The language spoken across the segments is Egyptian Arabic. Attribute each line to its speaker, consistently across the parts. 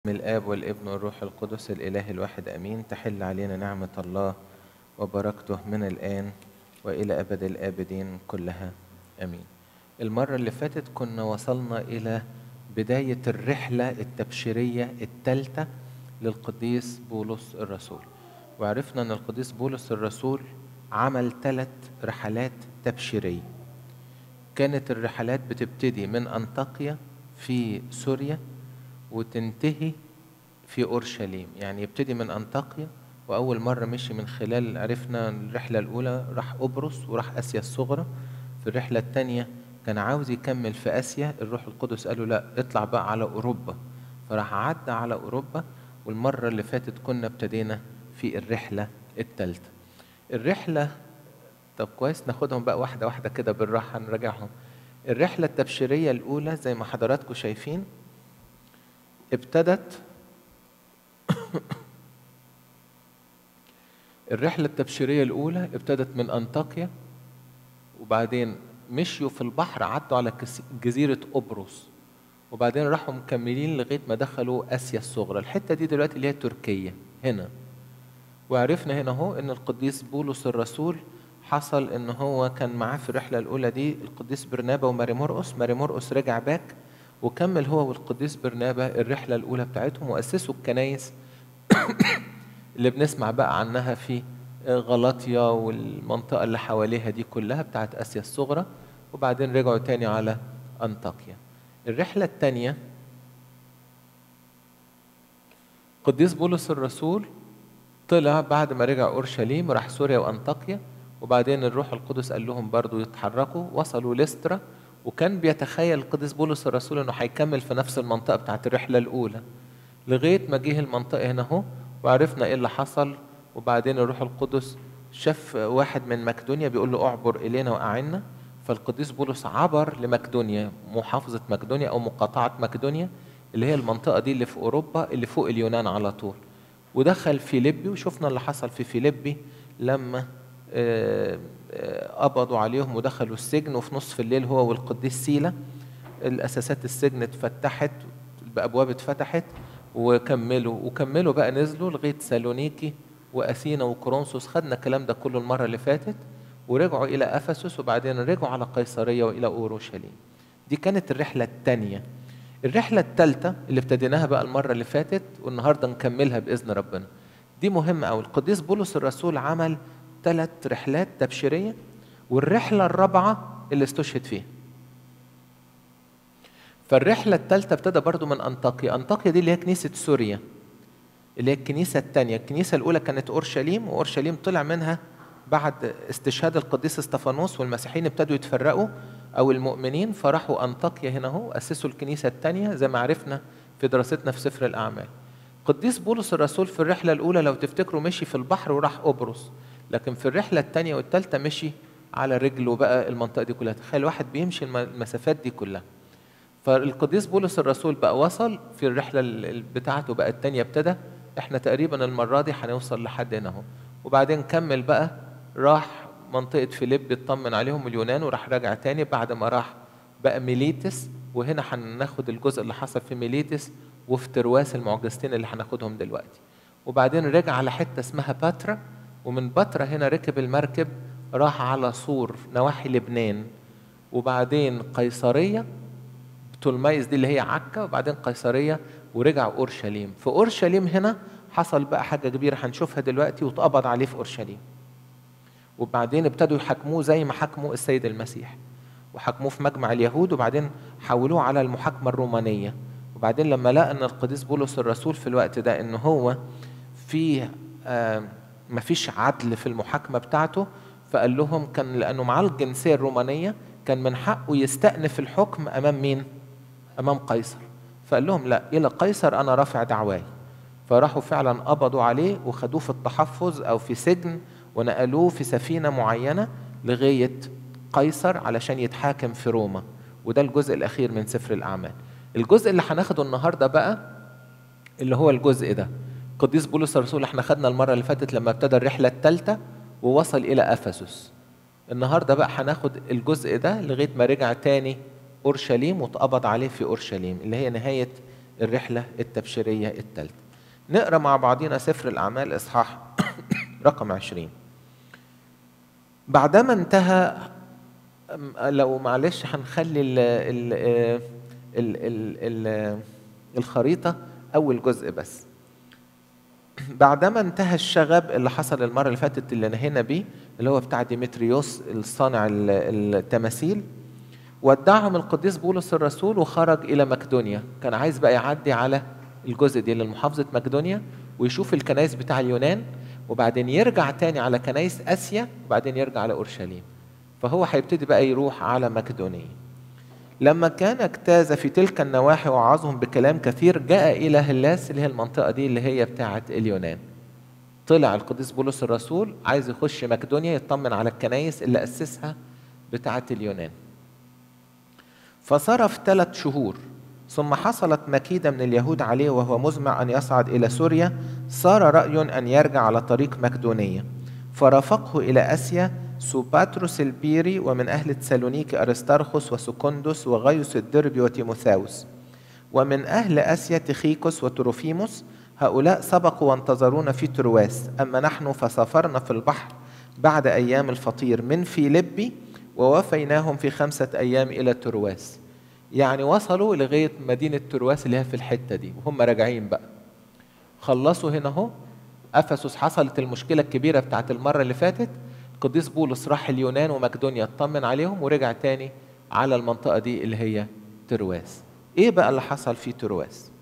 Speaker 1: من الآب والابن والروح القدس الإله الواحد أمين تحل علينا نعمة الله وبركته من الآن وإلى أبد الآبدين كلها أمين المرة اللي فاتت كنا وصلنا إلى بداية الرحلة التبشيرية الثالثة للقديس بولس الرسول وعرفنا أن القديس بولس الرسول عمل ثلاث رحلات تبشيرية كانت الرحلات بتبتدي من أنطاكيا في سوريا وتنتهي في أورشليم يعني يبتدي من أنطاكيا وأول مرة مشي من خلال عرفنا الرحلة الأولى راح قبرص وراح آسيا الصغرى في الرحلة الثانية كان عاوز يكمل في آسيا الروح القدس قال له لا اطلع بقى على أوروبا فراح عدى على أوروبا والمرة اللي فاتت كنا ابتدينا في الرحلة الثالثة الرحلة طب كويس ناخدهم بقى واحدة واحدة كده بالراحة نراجعهم الرحلة التبشيرية الأولى زي ما حضراتكم شايفين ابتدت الرحلة التبشيرية الأولى ابتدت من أنطاكيا وبعدين مشيوا في البحر عدوا على جزيرة قبرص وبعدين راحوا مكملين لغاية ما دخلوا آسيا الصغرى الحتة دي دلوقتي اللي هي تركيا هنا وعرفنا هنا اهو ان القديس بولس الرسول حصل ان هو كان معاه في الرحله الاولى دي القديس برنابا وماري مرقس ماري مرقس رجع باك وكمل هو والقديس برنابا الرحله الاولى بتاعتهم واسسوا الكنايس اللي بنسمع بقى عنها في غلاطيا والمنطقه اللي حواليها دي كلها بتاعت اسيا الصغرى وبعدين رجعوا تاني على انطاكيا الرحله الثانيه قديس بولس الرسول طلع بعد ما رجع اورشليم راح سوريا وانطاكيا وبعدين الروح القدس قال لهم برضو يتحركوا وصلوا لسترا وكان بيتخيل القديس بولس الرسول انه هيكمل في نفس المنطقه بتاعت الرحله الاولى لغايه ما جه المنطقه هنا اهو وعرفنا ايه اللي حصل وبعدين الروح القدس شاف واحد من مقدونيا بيقول له اعبر الينا واعنا فالقديس بولس عبر لمقدونيا محافظه مقدونيا او مقاطعه مقدونيا اللي هي المنطقه دي اللي في اوروبا اللي فوق اليونان على طول ودخل فيليبي وشفنا اللي حصل في فيليبي لما قبضوا عليهم ودخلوا السجن وفي نصف الليل هو والقديس سيلا الاساسات السجن اتفتحت بابواب اتفتحت وكملوا وكملوا بقى نزلوا لغايه سالونيكي واثينا وكورنثوس خدنا الكلام ده كله المره اللي فاتت ورجعوا الى افسس وبعدين رجعوا على قيصريه والى اورشليم دي كانت الرحله الثانيه الرحلة الثالثة اللي ابتديناها بقى المرة اللي فاتت والنهاردة نكملها بإذن ربنا دي مهمة أوي القديس بولس الرسول عمل ثلاث رحلات تبشيرية والرحلة الرابعة اللي استشهد فيها فالرحلة الثالثة ابتدى برضو من أنطاكيا أنطاكيا دي اللي هي كنيسة سوريا اللي هي الكنيسة الثانية الكنيسة الأولى كانت أورشليم وأورشليم طلع منها بعد استشهاد القديس استفانوس والمسيحيين ابتدوا يتفرقوا او المؤمنين فراحوا انطاكيا هنا اهو اسسوا الكنيسه الثانيه زي ما عرفنا في دراستنا في سفر الاعمال قديس بولس الرسول في الرحله الاولى لو تفتكروا مشي في البحر وراح قبرص لكن في الرحله الثانيه والثالثه مشي على رجله بقى المنطقه دي كلها تخيل واحد بيمشي المسافات دي كلها فالقديس بولس الرسول بقى وصل في الرحله بتاعته بقى الثانيه ابتدى احنا تقريبا المره دي هنوصل لحد هنا اهو وبعدين كمل بقى راح منطقة فيليب اطمن عليهم اليونان وراح راجع تاني بعد ما راح بقى ميليتس وهنا هناخد الجزء اللي حصل في ميليتس وفي ترواس المعجزتين اللي هناخدهم دلوقتي وبعدين رجع على حتة اسمها باترا ومن باترا هنا ركب المركب راح على صور نواحي لبنان وبعدين قيصرية تولميز دي اللي هي عكا وبعدين قيصرية ورجع أورشليم في أورشليم هنا حصل بقى حاجة كبيرة هنشوفها دلوقتي واتقبض عليه في أورشليم وبعدين ابتدوا يحاكموه زي ما حكموا السيد المسيح وحكموه في مجمع اليهود وبعدين حولوه على المحاكمة الرومانية وبعدين لما لقى ان القديس بولس الرسول في الوقت ده ان هو في آه مفيش عدل في المحاكمة بتاعته فقال لهم كان لأنه معاه الجنسية الرومانية كان من حقه يستأنف الحكم أمام مين؟ أمام قيصر فقال لهم لا إلى قيصر أنا رافع دعواي فراحوا فعلا قبضوا عليه وخدوه في التحفظ أو في سجن ونقلوه في سفينة معينة لغاية قيصر علشان يتحاكم في روما وده الجزء الأخير من سفر الأعمال الجزء اللي هناخده النهاردة بقى اللي هو الجزء ده قديس بولس الرسول احنا خدنا المرة اللي فاتت لما ابتدى الرحلة الثالثة ووصل إلى أفسس النهاردة بقى هناخد الجزء ده لغاية ما رجع تاني أورشليم واتقبض عليه في أورشليم اللي هي نهاية الرحلة التبشيرية الثالثة نقرأ مع بعضنا سفر الأعمال إصحاح رقم عشرين بعدما انتهى لو معلش هنخلي ال ال ال ال ال الخريطة أول جزء بس بعدما انتهى الشغب اللي حصل المرة اللي فاتت اللي نهينا بيه اللي هو بتاع ديمتريوس الصانع التماثيل ودعهم القديس بولس الرسول وخرج إلى مقدونيا كان عايز بقى يعدي على الجزء دي لمحافظة مقدونيا ويشوف الكنائس بتاع اليونان وبعدين يرجع تاني على كنائس آسيا وبعدين يرجع على أورشليم فهو هيبتدي بقى يروح على مقدونيا لما كان اجتاز في تلك النواحي وعظهم بكلام كثير جاء إلى هلاس اللي هي المنطقة دي اللي هي بتاعة اليونان طلع القديس بولس الرسول عايز يخش مقدونيا يطمن على الكنايس اللي أسسها بتاعة اليونان فصرف ثلاث شهور ثم حصلت مكيدة من اليهود عليه وهو مزمع أن يصعد إلى سوريا صار رأي أن يرجع على طريق مقدونية فرافقه إلى آسيا سوباتروس البيري ومن أهل تسالونيكي أرسترخس وسكندس وغيوس الدربي وتيموثاوس ومن أهل آسيا تخيكوس وتروفيموس هؤلاء سبقوا وانتظرونا في ترواس أما نحن فسافرنا في البحر بعد أيام الفطير من فيلبي ووفيناهم في خمسة أيام إلى ترواس يعني وصلوا لغاية مدينة ترواس اللي هي في الحتة دي وهم راجعين بقى خلصوا هنا اهو أفسس حصلت المشكلة الكبيرة بتاعت المرة اللي فاتت القديس بولس راح اليونان ومقدونيا اطمن عليهم ورجع تاني على المنطقة دي اللي هي ترواس ايه بقى اللي حصل في ترواس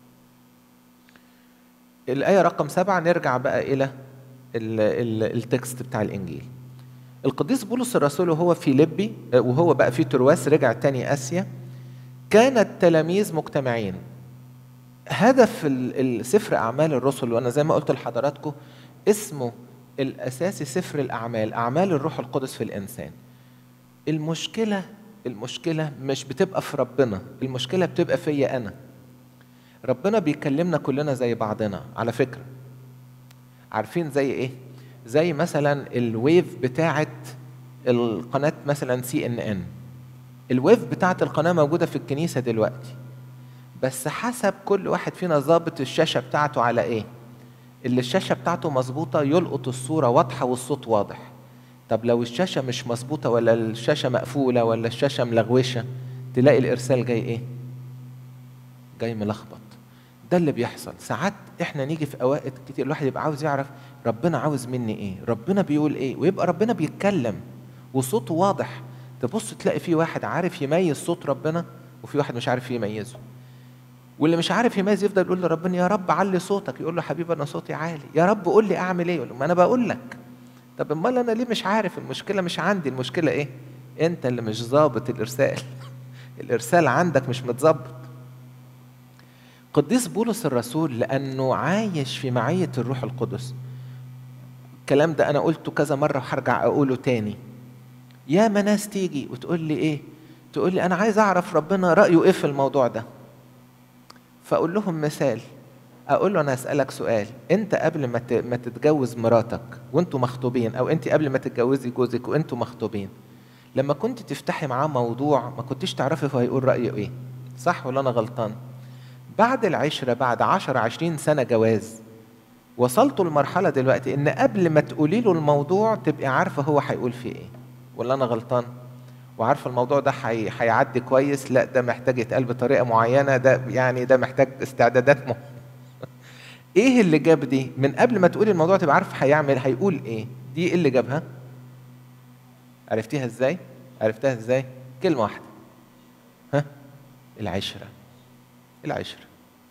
Speaker 1: الآية رقم سبعة نرجع بقى إلى التكست بتاع الإنجيل القديس بولس الرسول وهو في لبي وهو بقى في ترواس رجع تاني آسيا كان التلاميذ مجتمعين هدف السفر أعمال الرسل وأنا زي ما قلت لحضراتكم اسمه الأساسي سفر الأعمال أعمال الروح القدس في الإنسان المشكلة المشكلة مش بتبقى في ربنا المشكلة بتبقى فيا أنا ربنا بيكلمنا كلنا زي بعضنا على فكرة عارفين زي إيه؟ زي مثلا الويف بتاعة القناة مثلا سي ان ان الويف بتاعة القناة موجودة في الكنيسة دلوقتي بس حسب كل واحد فينا ظابط الشاشة بتاعته على ايه اللي الشاشة بتاعته مظبوطة يلقط الصورة واضحة والصوت واضح طب لو الشاشة مش مظبوطة ولا الشاشة مقفولة ولا الشاشة ملغوشة تلاقي الإرسال جاي إيه؟ جاي ملخبط ده اللي بيحصل ساعات احنا نيجي في اوقات كتير الواحد يبقى عاوز يعرف ربنا عاوز مني ايه ربنا بيقول ايه ويبقى ربنا بيتكلم وصوته واضح تبص تلاقي في واحد عارف يميز صوت ربنا وفي واحد مش عارف يميزه واللي مش عارف يميز يفضل يقول لربنا يا رب علي صوتك يقول له حبيبي انا صوتي عالي يا رب قول لي اعمل ايه يقول له ما انا بقول لك طب امال انا ليه مش عارف المشكله مش عندي المشكله ايه انت اللي مش ظابط الارسال الارسال عندك مش متظبط قديس بولس الرسول لانه عايش في معيه الروح القدس الكلام ده انا قلته كذا مره وهرجع اقوله تاني يا ما ناس تيجي وتقول لي ايه تقول لي انا عايز اعرف ربنا رايه ايه في الموضوع ده فاقول لهم مثال اقول له انا اسالك سؤال انت قبل ما ما تتجوز مراتك وانتوا مخطوبين او انت قبل ما تتجوزي جوزك وانتوا مخطوبين لما كنت تفتحي معاه موضوع ما كنتيش تعرفي هو هيقول رايه ايه صح ولا انا غلطان بعد العشرة بعد عشر عشرين سنة جواز وصلتوا لمرحلة دلوقتي إن قبل ما تقولي له الموضوع تبقي عارفة هو هيقول فيه إيه ولا أنا غلطان وعارفة الموضوع ده هيعدي كويس لا ده محتاج يتقال بطريقة معينة ده يعني ده محتاج استعدادات م... إيه اللي جاب دي من قبل ما تقولي الموضوع تبقى عارف هيعمل هيقول إيه دي إيه اللي جابها عرفتيها إزاي عرفتها إزاي كلمة واحدة ها العشرة العشرة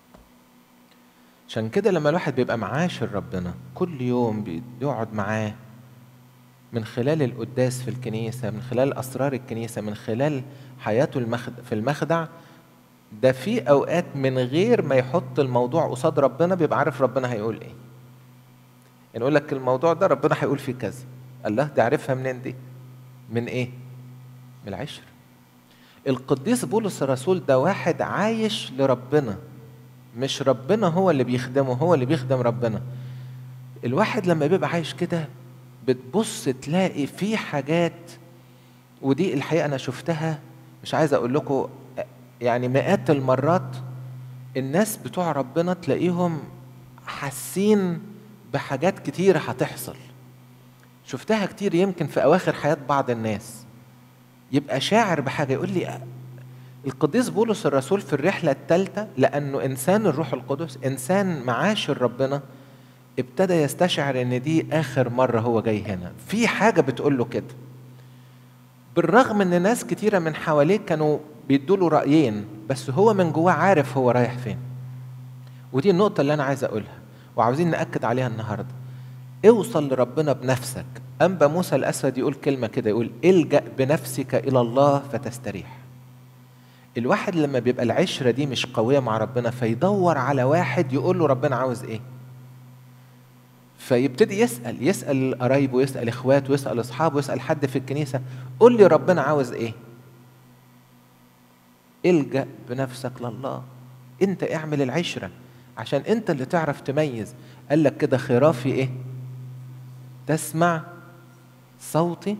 Speaker 1: عشان كده لما الواحد بيبقى معاشر ربنا كل يوم بيقعد معاه من خلال القداس في الكنيسة من خلال أسرار الكنيسة من خلال حياته المخد في المخدع ده في أوقات من غير ما يحط الموضوع قصاد ربنا بيبقى عارف ربنا هيقول إيه يعني يقول لك الموضوع ده ربنا هيقول فيه كذا الله ده عارفها منين دي من إيه من العشر القديس بولس الرسول ده واحد عايش لربنا مش ربنا هو اللي بيخدمه هو اللي بيخدم ربنا الواحد لما بيبقى عايش كده بتبص تلاقي في حاجات ودي الحقيقة أنا شفتها مش عايز أقول لكم يعني مئات المرات الناس بتوع ربنا تلاقيهم حاسين بحاجات كتير هتحصل شفتها كتير يمكن في أواخر حياة بعض الناس يبقى شاعر بحاجة يقول لي القديس بولس الرسول في الرحلة الثالثة لأنه إنسان الروح القدس إنسان معاشر ربنا ابتدى يستشعر إن دي آخر مرة هو جاي هنا في حاجة بتقول له كده بالرغم إن ناس كتيرة من حواليه كانوا بيدوا له رأيين بس هو من جواه عارف هو رايح فين ودي النقطة اللي أنا عايز أقولها وعاوزين نأكد عليها النهاردة اوصل لربنا بنفسك أنبا موسى الأسود يقول كلمة كده يقول الجأ بنفسك إلى الله فتستريح الواحد لما بيبقى العشرة دي مش قوية مع ربنا فيدور على واحد يقول له ربنا عاوز ايه فيبتدي يسأل يسأل قرايبه يسأل اخواته يسأل اصحابه يسأل حد في الكنيسة قول لي ربنا عاوز ايه الجأ بنفسك لله انت اعمل العشرة عشان انت اللي تعرف تميز قال لك كده خرافي ايه تسمع صوتي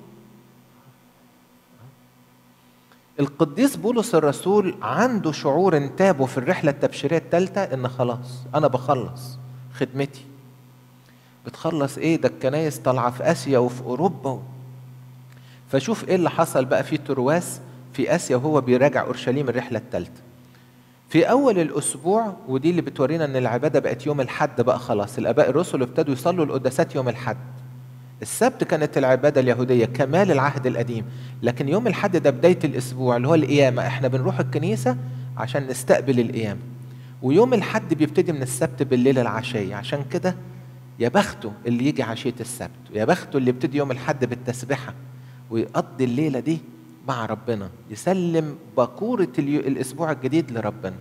Speaker 1: القديس بولس الرسول عنده شعور انتابه في الرحلة التبشيرية الثالثة ان خلاص انا بخلص خدمتي بتخلص ايه ده الكنايس طالعة في اسيا وفي اوروبا فشوف ايه اللي حصل بقى في ترواس في اسيا وهو بيراجع اورشليم الرحلة الثالثة في اول الاسبوع ودي اللي بتورينا ان العبادة بقت يوم الحد بقى خلاص الاباء الرسل ابتدوا يصلوا القداسات يوم الحد السبت كانت العبادة اليهودية كمال العهد القديم لكن يوم الحد ده بداية الأسبوع اللي هو القيامة احنا بنروح الكنيسة عشان نستقبل القيامة ويوم الحد بيبتدي من السبت بالليل العشية عشان كده يا بخته اللي يجي عشية السبت يا بخته اللي يبتدي يوم الحد بالتسبحة ويقضي الليلة دي مع ربنا يسلم بكورة الأسبوع الجديد لربنا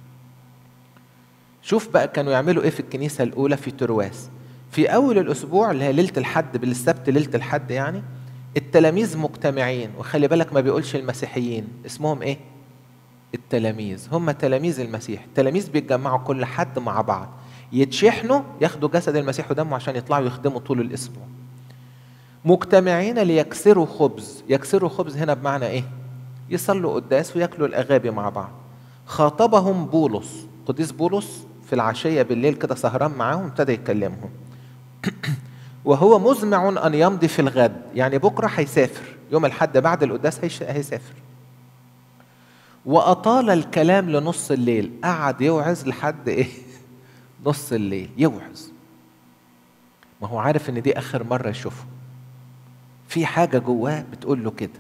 Speaker 1: شوف بقى كانوا يعملوا ايه في الكنيسة الأولى في ترواس في أول الأسبوع اللي هي ليلة الحد بالسبت ليلة الحد يعني التلاميذ مجتمعين وخلي بالك ما بيقولش المسيحيين اسمهم إيه؟ التلاميذ هم تلاميذ المسيح التلاميذ بيتجمعوا كل حد مع بعض يتشحنوا ياخدوا جسد المسيح ودمه عشان يطلعوا يخدموا طول الأسبوع مجتمعين ليكسروا خبز يكسروا خبز هنا بمعنى إيه؟ يصلوا قداس وياكلوا الأغابي مع بعض خاطبهم بولس قديس بولس في العشية بالليل كده سهران معاهم ابتدى يكلمهم وهو مزمع أن يمضي في الغد يعني بكرة هيسافر يوم الحد بعد القداس هيسافر وأطال الكلام لنص الليل قعد يوعظ لحد إيه نص الليل يوعظ ما هو عارف إن دي آخر مرة يشوفه في حاجة جواه بتقول له كده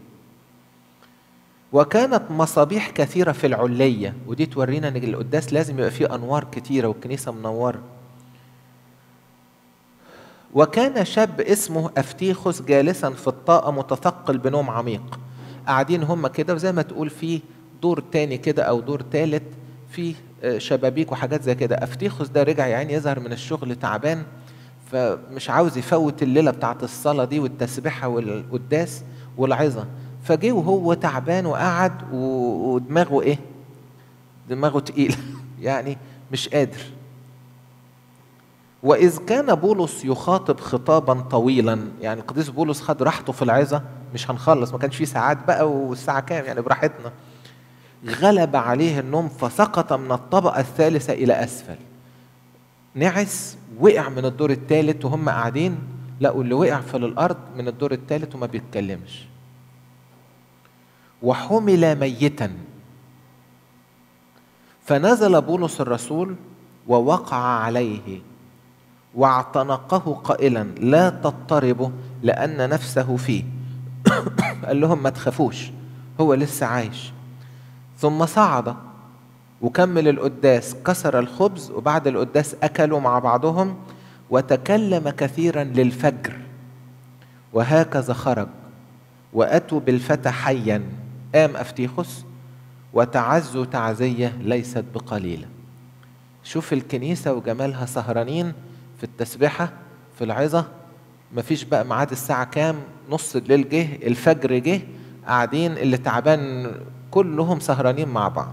Speaker 1: وكانت مصابيح كثيرة في العلية ودي تورينا إن القداس لازم يبقى فيه أنوار كتيرة والكنيسة منورة وكان شاب اسمه أفتيخوس جالسا في الطاقة متثقل بنوم عميق قاعدين هم كده وزي ما تقول في دور تاني كده أو دور تالت في شبابيك وحاجات زي كده أفتيخوس ده رجع يعني يظهر من الشغل تعبان فمش عاوز يفوت الليلة بتاعت الصلاة دي والتسبيحة والقداس والعظة فجه وهو تعبان وقعد ودماغه ايه دماغه تقيل يعني مش قادر وإذ كان بولس يخاطب خطابا طويلا يعني القديس بولس خد راحته في العظة مش هنخلص ما كانش فيه ساعات بقى والساعة كام يعني براحتنا غلب عليه النوم فسقط من الطبقة الثالثة إلى أسفل نعس وقع من الدور الثالث وهم قاعدين لقوا اللي وقع في الأرض من الدور الثالث وما بيتكلمش وحمل ميتا فنزل بولس الرسول ووقع عليه واعتنقه قائلا لا تضطربوا لأن نفسه فيه قال لهم ما تخافوش هو لسه عايش ثم صعد وكمل القداس كسر الخبز وبعد القداس أكلوا مع بعضهم وتكلم كثيرا للفجر وهكذا خرج وأتوا بالفتى حيا قام أفتيخوس وتعزوا تعزية ليست بقليلة شوف الكنيسة وجمالها سهرانين في التسبحة في العظة مفيش بقى ميعاد الساعة كام نص الليل جه الفجر جه قاعدين اللي تعبان كلهم سهرانين مع بعض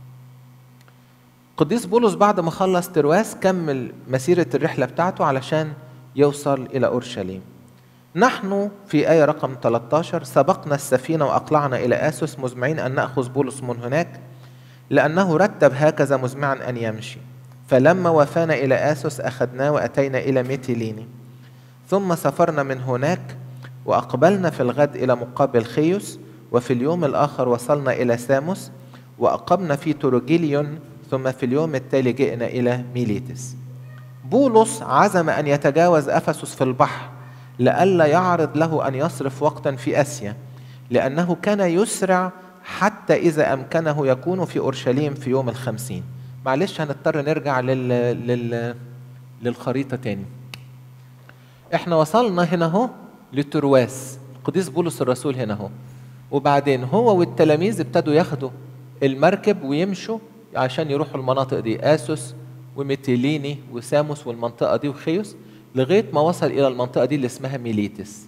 Speaker 1: قديس بولس بعد ما خلص ترواس كمل مسيرة الرحلة بتاعته علشان يوصل إلى أورشليم نحن في آية رقم 13 سبقنا السفينة وأقلعنا إلى آسوس مزمعين أن نأخذ بولس من هناك لأنه رتب هكذا مزمعا أن يمشي فلما وفانا إلى آسوس أخذناه وأتينا إلى ميتيليني ثم سافرنا من هناك وأقبلنا في الغد إلى مقابل خيوس وفي اليوم الآخر وصلنا إلى ساموس وأقمنا في تروجيليون ثم في اليوم التالي جئنا إلى ميليتس بولس عزم أن يتجاوز أفسس في البحر لئلا يعرض له أن يصرف وقتا في آسيا لأنه كان يسرع حتى إذا أمكنه يكون في أورشليم في يوم الخمسين معلش هنضطر نرجع لل... لل... للخريطة تاني احنا وصلنا هنا اهو لترواس قديس بولس الرسول هنا اهو وبعدين هو والتلاميذ ابتدوا ياخدوا المركب ويمشوا عشان يروحوا المناطق دي اسوس وميتيليني وساموس والمنطقه دي وخيوس لغايه ما وصل الى المنطقه دي اللي اسمها ميليتس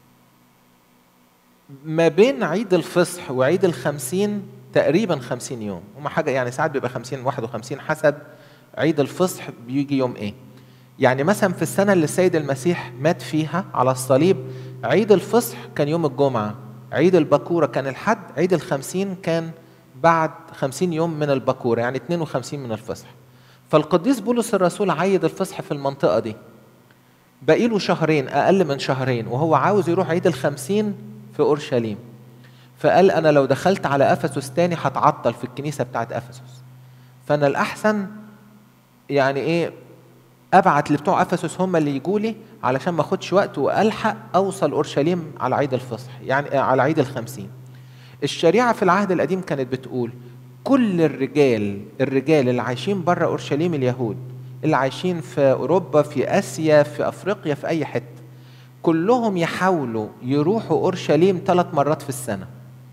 Speaker 1: ما بين عيد الفصح وعيد الخمسين تقريبا خمسين يوم هما حاجة يعني ساعات بيبقى خمسين واحد وخمسين حسب عيد الفصح بيجي يوم ايه يعني مثلا في السنة اللي السيد المسيح مات فيها على الصليب عيد الفصح كان يوم الجمعة عيد البكورة كان الحد عيد الخمسين كان بعد خمسين يوم من البكورة يعني 52 من الفصح فالقديس بولس الرسول عيد الفصح في المنطقة دي باقي له شهرين أقل من شهرين وهو عاوز يروح عيد الخمسين في أورشليم فقال أنا لو دخلت على أفسس تاني هتعطل في الكنيسة بتاعت أفسس فأنا الأحسن يعني إيه أبعت لبتوع أفسس هم اللي يجوا لي علشان ما أخدش وقت وألحق أوصل أورشليم على عيد الفصح يعني على عيد الخمسين الشريعة في العهد القديم كانت بتقول كل الرجال الرجال اللي عايشين بره أورشليم اليهود اللي عايشين في أوروبا في آسيا في أفريقيا في أي حتة كلهم يحاولوا يروحوا أورشليم ثلاث مرات في السنة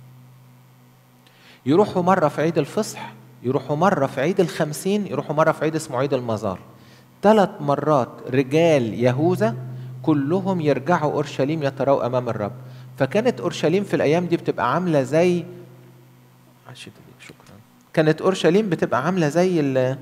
Speaker 1: يروحوا مرة في عيد الفصح يروحوا مرة في عيد الخمسين يروحوا مرة في عيد اسمه عيد المزار ثلاث مرات رجال يهوذا كلهم يرجعوا أورشليم يتراوا أمام الرب فكانت أورشليم في الأيام دي بتبقى عاملة زي شكرا كانت أورشليم بتبقى عاملة زي ال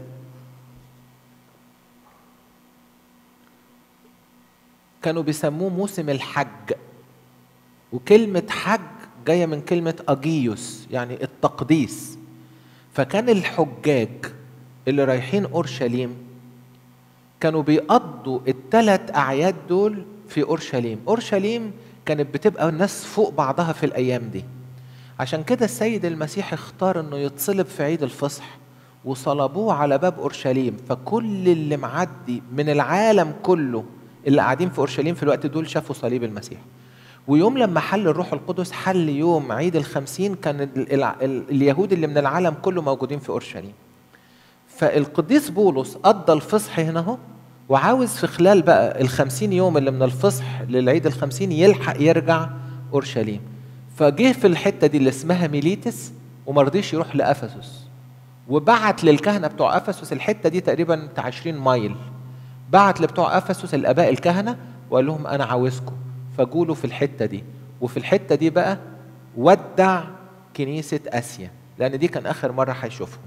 Speaker 1: كانوا بيسموه موسم الحج وكلمة حج جاية من كلمة أجيوس يعني التقديس فكان الحجاج اللي رايحين أورشليم كانوا بيقضوا الثلاث أعياد دول في أورشليم أورشليم كانت بتبقى الناس فوق بعضها في الأيام دي عشان كده السيد المسيح اختار انه يتصلب في عيد الفصح وصلبوه على باب اورشليم فكل اللي معدي من العالم كله اللي قاعدين في اورشليم في الوقت دول شافوا صليب المسيح ويوم لما حل الروح القدس حل يوم عيد الخمسين كان ال ال ال اليهود اللي من العالم كله موجودين في اورشليم فالقديس بولس قضى الفصح هنا اهو وعاوز في خلال بقى الخمسين يوم اللي من الفصح للعيد الخمسين يلحق يرجع اورشليم فجه في الحته دي اللي اسمها ميليتس وما رضيش يروح لافسس وبعت للكهنه بتوع افسس الحته دي تقريبا بتاع 20 مايل بعت لبتوع افسس الاباء الكهنه وقال لهم انا عاوزكم فجولوا في الحته دي وفي الحته دي بقى ودع كنيسه اسيا لان دي كان اخر مره هيشوفهم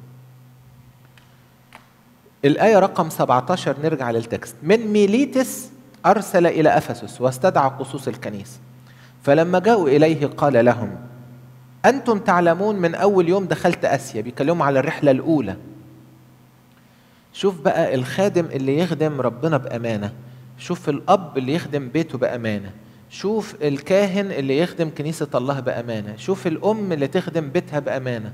Speaker 1: الآية رقم 17 نرجع للتكست من ميليتس أرسل إلى أفسس واستدعى قصوص الكنيسة فلما جاءوا إليه قال لهم أنتم تعلمون من أول يوم دخلت آسيا بيكلموا على الرحلة الأولى شوف بقى الخادم اللي يخدم ربنا بأمانة شوف الأب اللي يخدم بيته بأمانة شوف الكاهن اللي يخدم كنيسة الله بأمانة شوف الأم اللي تخدم بيتها بأمانة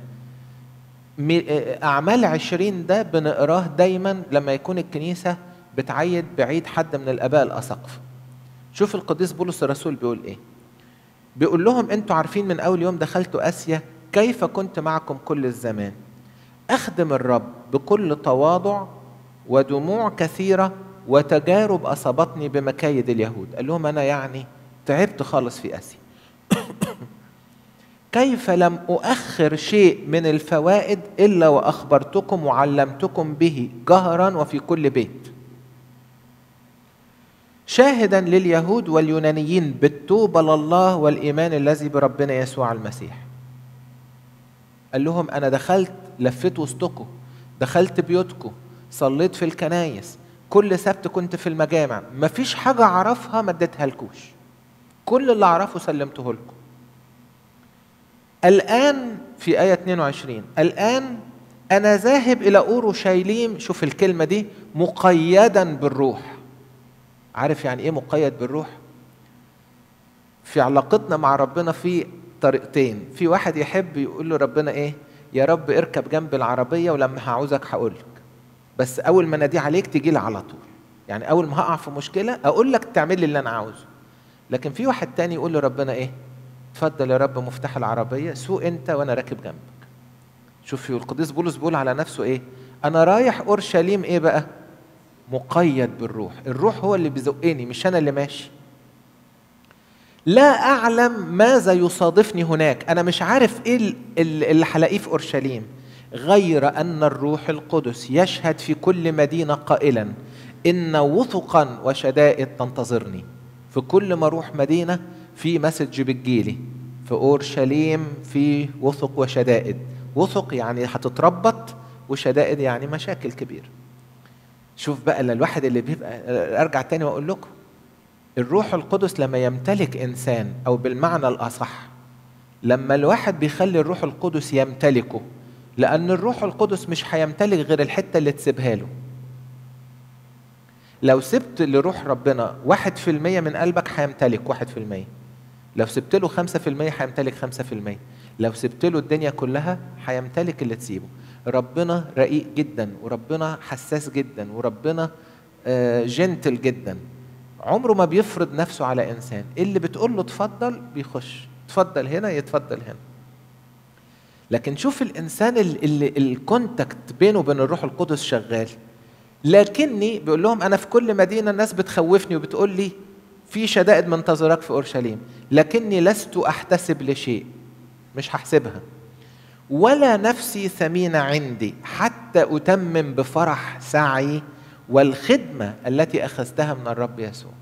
Speaker 1: أعمال عشرين ده بنقراه دايما لما يكون الكنيسة بتعيد بعيد حد من الآباء الأساقفة شوف القديس بولس الرسول بيقول إيه بيقول لهم أنتوا عارفين من أول يوم دخلتوا آسيا كيف كنت معكم كل الزمان أخدم الرب بكل تواضع ودموع كثيرة وتجارب أصابتني بمكايد اليهود قال لهم أنا يعني تعبت خالص في آسيا كيف لم أؤخر شيء من الفوائد إلا وأخبرتكم وعلمتكم به جهرا وفي كل بيت شاهدا لليهود واليونانيين بالتوبة لله والإيمان الذي بربنا يسوع المسيح قال لهم أنا دخلت لفيت وسطكم دخلت بيوتكم صليت في الكنايس كل سبت كنت في المجامع مفيش حاجة أعرفها ما اديتها لكوش كل اللي أعرفه سلمته لكم الآن في آية 22 الآن انا ذاهب الى اورشليم شوف الكلمه دي مقيدا بالروح عارف يعني ايه مقيد بالروح في علاقتنا مع ربنا في طريقتين في واحد يحب يقول له ربنا ايه يا رب اركب جنب العربيه ولما هعوزك هقول لك بس اول ما نادي عليك تجي لي على طول يعني اول ما هقع في مشكله اقول لك تعمل لي اللي انا عاوزه لكن في واحد تاني يقول له ربنا ايه اتفضل يا رب مفتاح العربيه سوق انت وانا راكب جنبك شوف القديس بولس بيقول على نفسه ايه انا رايح اورشليم ايه بقى مقيد بالروح الروح هو اللي بيزقني مش انا اللي ماشي لا اعلم ماذا يصادفني هناك انا مش عارف ايه اللي هلاقيه في اورشليم غير ان الروح القدس يشهد في كل مدينه قائلا ان وثقا وشدائد تنتظرني في كل ما اروح مدينه في مسج بتجيلي في اورشليم في وثق وشدائد وثق يعني هتتربط وشدائد يعني مشاكل كبيره شوف بقى الواحد اللي بيبقى ارجع تاني واقول لكم الروح القدس لما يمتلك انسان او بالمعنى الاصح لما الواحد بيخلي الروح القدس يمتلكه لان الروح القدس مش هيمتلك غير الحته اللي تسيبها له لو سبت لروح ربنا واحد في المية من قلبك هيمتلك واحد في المية لو سبت له خمسة في المية هيمتلك خمسة في المية لو سبت له الدنيا كلها هيمتلك اللي تسيبه ربنا رقيق جدا وربنا حساس جدا وربنا جنتل جدا عمره ما بيفرض نفسه على انسان اللي بتقول له اتفضل بيخش اتفضل هنا يتفضل هنا لكن شوف الانسان اللي الكونتاكت بينه وبين الروح القدس شغال لكني بيقول لهم انا في كل مدينه الناس بتخوفني وبتقول لي في شدائد منتظرك في اورشليم لكني لست احتسب لشيء مش هحسبها ولا نفسي ثمينه عندي حتى اتمم بفرح سعي والخدمه التي اخذتها من الرب يسوع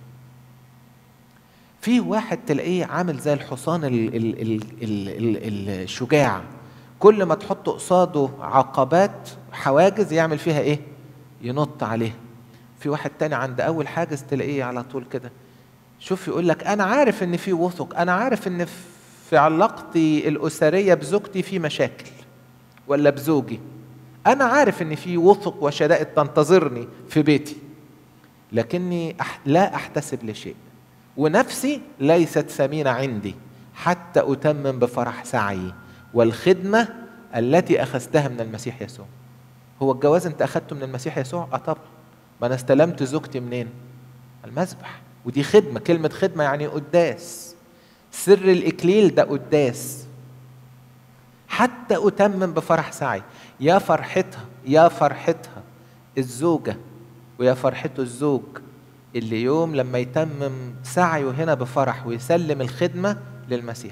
Speaker 1: في واحد تلاقيه عامل زي الحصان ال ال ال ال ال الشجاع كل ما تحط قصاده عقبات حواجز يعمل فيها ايه ينط عليها في واحد تاني عند اول حاجز تلاقيه على طول كده شوف يقول لك انا عارف ان في وثق انا عارف ان في علاقتي الاسريه بزوجتي في مشاكل ولا بزوجي انا عارف ان في وثق وشدائد تنتظرني في بيتي لكني لا احتسب لشيء ونفسي ليست ثمينه عندي حتى اتمم بفرح سعي والخدمه التي اخذتها من المسيح يسوع هو الجواز انت اخذته من المسيح يسوع اه طبعا ما انا استلمت زوجتي منين المذبح ودي خدمه كلمه خدمه يعني قداس سر الاكليل ده قداس حتى اتمم بفرح سعي يا فرحتها يا فرحتها الزوجه ويا فرحته الزوج اللي يوم لما يتمم سعيه هنا بفرح ويسلم الخدمه للمسيح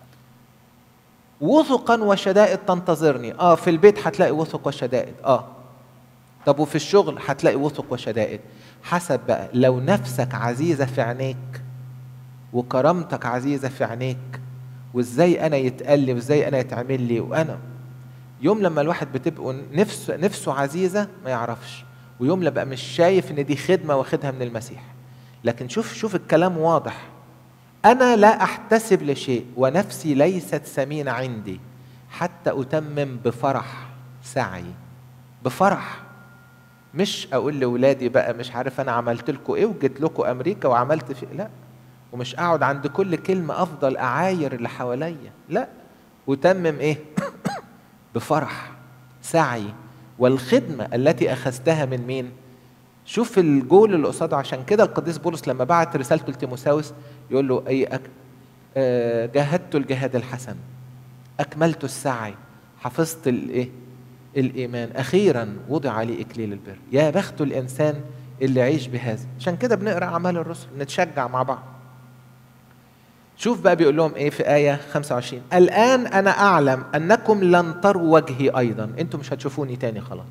Speaker 1: وثقا وشدائد تنتظرني اه في البيت هتلاقي وثق وشدائد اه طب وفي الشغل هتلاقي وثق وشدائد حسب بقى لو نفسك عزيزة في عينيك وكرامتك عزيزة في عينيك وازاي انا يتقال لي وازاي انا يتعمل لي وانا يوم لما الواحد بتبقى نفسه نفسه عزيزة ما يعرفش ويوم لما مش شايف ان دي خدمة واخدها من المسيح لكن شوف شوف الكلام واضح أنا لا أحتسب لشيء ونفسي ليست ثمينة عندي حتى أتمم بفرح سعي بفرح مش أقول لأولادي بقى مش عارف أنا عملت لكم إيه وجيت لكم أمريكا وعملت في لا ومش أقعد عند كل كلمة أفضل أعاير اللي حواليا لا أتمم إيه بفرح سعي والخدمة التي أخذتها من مين شوف الجول اللي قصاده عشان كده القديس بولس لما بعت رسالته لتيموساوس يقول له اي أك... آه جاهدت الجهاد الحسن اكملت السعي حفظت الايه الايمان اخيرا وضع لي اكليل البر يا بخت الانسان اللي يعيش بهذا عشان كده بنقرا اعمال الرسل نتشجع مع بعض شوف بقى بيقول لهم ايه في آية 25 الآن أنا أعلم أنكم لن تروا وجهي أيضا أنتم مش هتشوفوني تاني خلاص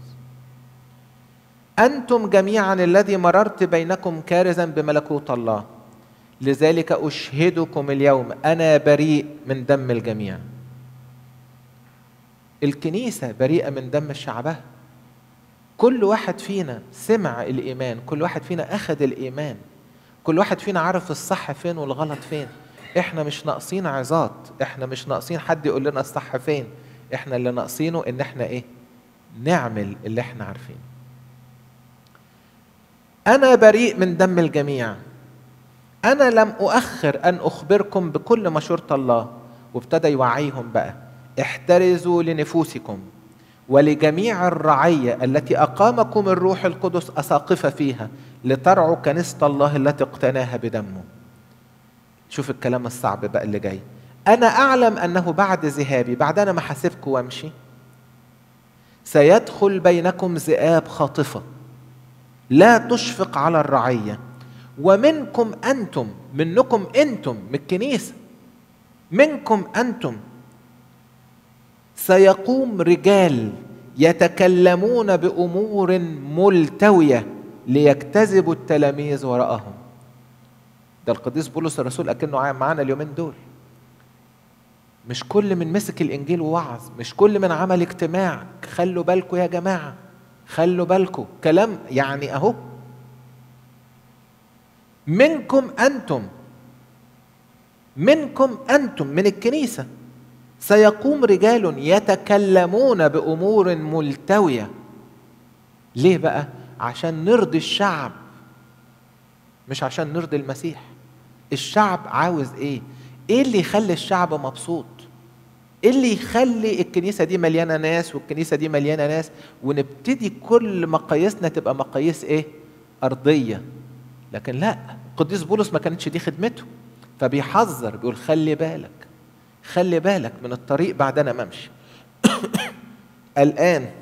Speaker 1: أنتم جميعا الذي مررت بينكم كارزا بملكوت الله لذلك أشهدكم اليوم أنا بريء من دم الجميع الكنيسة بريئة من دم شعبها كل واحد فينا سمع الإيمان كل واحد فينا أخذ الإيمان كل واحد فينا عارف الصح فين والغلط فين احنا مش ناقصين عظات احنا مش ناقصين حد يقول لنا الصح فين احنا اللي ناقصينه ان احنا ايه نعمل اللي احنا عارفينه انا بريء من دم الجميع انا لم اؤخر ان اخبركم بكل مشورة الله وابتدى يوعيهم بقى احترزوا لنفوسكم ولجميع الرعية التي أقامكم الروح القدس أساقفة فيها لترعوا كنيسة الله التي اقتناها بدمه شوف الكلام الصعب بقى اللي جاي أنا أعلم أنه بعد ذهابي بعد أنا ما حاسبكم وأمشي سيدخل بينكم ذئاب خاطفة لا تشفق على الرعية ومنكم أنتم منكم أنتم من الكنيسة منكم أنتم سيقوم رجال يتكلمون بامور ملتويه ليجتذبوا التلاميذ وراءهم ده القديس بولس الرسول اكنه معانا اليومين دول مش كل من مسك الانجيل ووعظ مش كل من عمل اجتماع خلوا بالكم يا جماعه خلوا بالكم كلام يعني اهو منكم انتم منكم انتم من الكنيسه سيقوم رجال يتكلمون بامور ملتويه ليه بقى عشان نرضي الشعب مش عشان نرضي المسيح الشعب عاوز ايه ايه اللي يخلي الشعب مبسوط ايه اللي يخلي الكنيسه دي مليانه ناس والكنيسه دي مليانه ناس ونبتدي كل مقاييسنا تبقى مقاييس ايه ارضيه لكن لا القديس بولس ما كانتش دي خدمته فبيحذر بيقول خلي بالك خلي بالك من الطريق بعد انا ما امشي الان